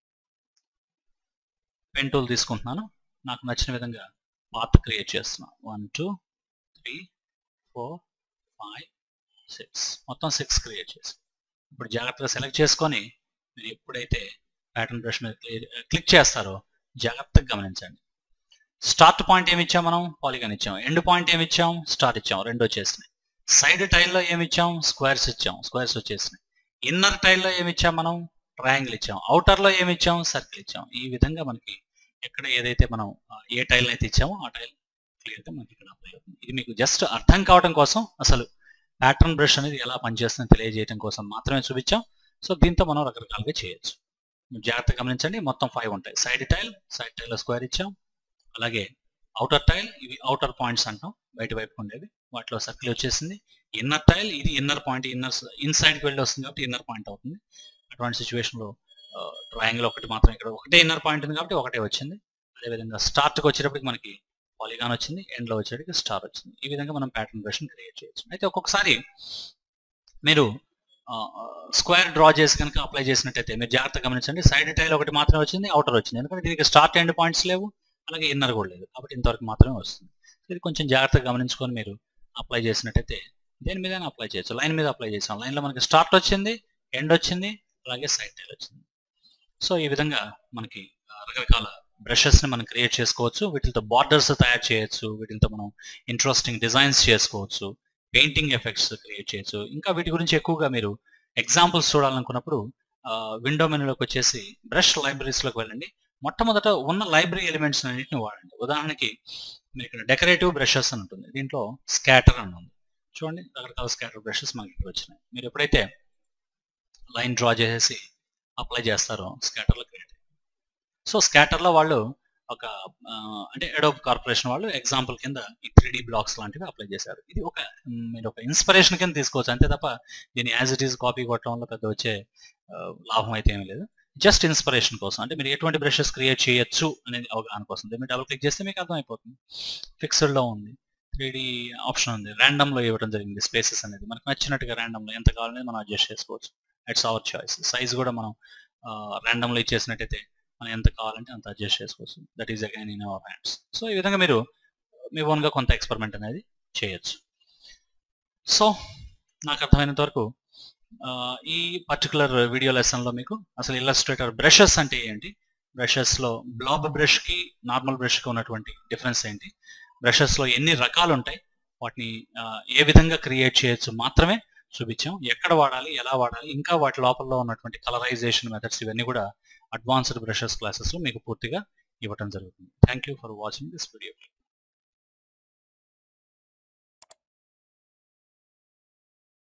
పెన్ టూల్ తీసుకుంటున్నాను నాకు నచ్చిన విధంగా పాత్ క్రియేట్ చేస్తున్నాను one two three four five six మొత్తం సిక్స్ క్రియేట్ చేసి ఇప్పుడు జాగ్రత్తగా సెలెక్ట్ చేసుకొని మీరు ఎప్పుడైతే ప్యాటర్న్ బ్రష్ మీద క్లిక్ చేస్తారో జాగ్రత్తగా గమనించండి స్టార్ట్ పాయింట్ ఏమి ఇచ్చాం మనం పాలిగాన్ ఇచ్చాం ఎండ్ పాయింట్ ఏమి ఇచ్చాం స్టార్ ఇచ్చాం రెండు వచ్చేసినాయి సైడ్ టైల్లో ఏమి ఇచ్చాం స్క్వేర్స్ ఇచ్చాం స్క్వేర్స్ వచ్చేసినాయి ఇన్నర్ టైల్లో ఏమి ఇచ్చాం మనం ట్రయాంగిల్ ఇచ్చాం అవుటర్ లో ఏమి ఇచ్చాం సర్కిల్ ఇచ్చాం ఈ విధంగా మనకి ఎక్కడ ఏదైతే మనం ఆ, ఏ టైల్ అయితే ఇచ్చామో ఆ టైల్ క్లియర్ గా మనకి ఇక్కడ అప్లై అవుతుంది ఇది మీకు జస్ట్ అర్థం కావడం కోసం అసలు ప్యాటర్న్ బ్రష్ అనేది ఎలా పనిచేస్తుందో తెలియజేయడం కోసం మాత్రమే చూపించాం సో దీంతో మనం రకరకాలుగా చేయొచ్చు మీరు జాగ్రత్తగా గమనించండి మొత్తం ఫైవ్ ఉంటాయి side tile side tile square ఇచ్చాం అలాగే అవుటర్ టైల్ ఇవి అవుటర్ పాయింట్స్ అంటాం బయట వైపు ఉండేవి వాటిలో సర్కిల్ వచ్చేసింది ఇన్నర్ టైల్ ఇది ఇన్నర్ పాయింట్ ఇన్నర్ ఇన్సైడ్కి వెళ్ళి వస్తుంది కాబట్టి ఇన్నర్ పాయింట్ అవుతుంది అటువంటి సిచ్యువేషన్లో ట్రయాంగిల్ ఒకటి మాత్రం ఇక్కడ ఒకటే ఇన్నర్ పాయింట్ ఉంది కాబట్టి ఒకటే వచ్చింది అదేవిధంగా స్టార్ట్కి వచ్చేటప్పటికి మనకి పాలిగాన్ వచ్చింది ఎండ్లో వచ్చేటప్పటికి స్టార్ వచ్చింది ఈ విధంగా మనం ప్యాటర్న్ బ్రష్ని క్రియేట్ చేయొచ్చు అయితే ఒక్కొక్కసారి మీరు స్క్వేర్ డ్రా చేసి కనుక అప్లై చేసినట్టయితే మీరు జాగ్రత్తగా గమనించండి సైడ్ టైల్ ఒకటి మాత్రమే వచ్చింది అవుటర్ వచ్చింది ఎందుకంటే దీనికి స్టార్ట్ ఎండ్ పాయింట్స్ లేవు అలాగే ఇన్నర్ కూడా లేదు కాబట్టి ఇంతవరకు మాత్రమే వస్తుంది ఇది కొంచెం జాగ్రత్తగా గమనించుకొని మీరు అప్లై చేసినట్టయితే దేని మీద అప్లై చేయొచ్చు లైన్ మీద అప్లై చేసాం లైన్లో మనకి స్టార్ట్ వచ్చింది ఎండ్ వచ్చింది అలాగే సైడ్ టైల్ వచ్చింది సో ఈ విధంగా మనకి ఆ, రకరకాల బ్రషెస్ని మనం క్రియేట్ చేసుకోవచ్చు వీటితో బార్డర్స్ తయారు చేయొచ్చు వీటితో మనం ఇంట్రెస్టింగ్ డిజైన్స్ చేసుకోవచ్చు పెయింటింగ్ ఎఫెక్ట్స్ క్రియేట్ చేయొచ్చు ఇంకా వీటి గురించి ఎక్కువగా మీరు ఎగ్జాంపుల్స్ చూడాలనుకున్నప్పుడు విండో మెనూలోకి వచ్చేసి బ్రష్ లైబ్రరీస్లోకి వెళ్ళండి మొట్టమొదట ఉన్న లైబ్రరీ ఎలిమెంట్స్ అన్నింటిని వాడండి ఉదాహరణకి మీరు ఇక్కడ డెకరేటివ్ బ్రషెస్ అని ఉంటుంది దీంట్లో స్కాటర్ అని ఉంది చూడండి రకరకాల స్కాటర్ బ్రషెస్ మనకి ఇక్కడ వచ్చినాయి మీరు ఎప్పుడైతే లైన్ డ్రా చేసేసి అప్లై చేస్తారో స్కాటర్లో క్రియేట్ సో స్కాటర్లో వాళ్ళు ఒక ఆ, అంటే ఎడోబ్ కార్పొరేషన్ వాళ్ళు ఎగ్జాంపుల్ కింద ఈ త్రీ డి బ్లాక్స్ లాంటివి అప్లై చేశారు ఇది ఒక మ్, మీరు ఒక ఇన్స్పిరేషన్ కింద తీసుకోవచ్చు అంతే తప్ప దీన్ని యాజ్ ఇట్ ఈస్ కాపీ కొట్టడం వల్ల పెద్ద వచ్చే ఆ, లాభం అయితే ఏమీ లేదు జస్ట్ ఇన్స్పిరేషన్ కోసం అంటే మీరు ఎటువంటి బ్రషెస్ క్రియేట్ చేయొచ్చు అనేది అవగాహన కోసం మీరు డబుల్ క్లిక్ చేస్తే మీకు అర్థమైపోతుంది ఫిక్స్డ్లో ఉంది త్రీ ఆప్షన్ ఉంది random లో ఇవ్వడం జరిగింది స్పేసెస్ అనేది మనకు నచ్చినట్టుగా random లో ఎంత కావాలనేది మనం అడ్జస్ట్ చేసుకోవచ్చు ఇట్స్ అవర్ చాయిస్ సైజ్ కూడా మనం random లో ఇచ్చేసినట్టయితే మనం ఎంత కావాలంటే అంత అడ్జస్ట్ చేసుకోవచ్చు that is again in our hands so ఈ విధంగా మీరు మీ ఓన్గా కొంత ఎక్స్పెరిమెంట్ అనేది చేయొచ్చు సో నాకు అర్థమైనంత వరకు ఆ, ఈ పర్టికులర్ వీడియో లెసన్లో మీకు అసలు ఇల్లస్ట్రేటర్ బ్రషెస్ అంటే ఏంటి బ్రషెస్లో బ్లాబ్ బ్రష్కి నార్మల్ బ్రష్కి ఉన్నటువంటి డిఫరెన్స్ ఏంటి బ్రషెస్లో ఎన్ని రకాలు ఉంటాయి వాటిని ఆ, ఏ విధంగా క్రియేట్ చేయొచ్చు మాత్రమే చూపించాం ఎక్కడ వాడాలి ఎలా వాడాలి ఇంకా వాటి లోపల ఉన్నటువంటి కలరైజేషన్ మెథడ్స్ ఇవన్నీ కూడా అడ్వాన్స్డ్ బ్రషెస్ క్లాసెస్లో మీకు పూర్తిగా ఇవ్వడం జరుగుతుంది thank you for watching this video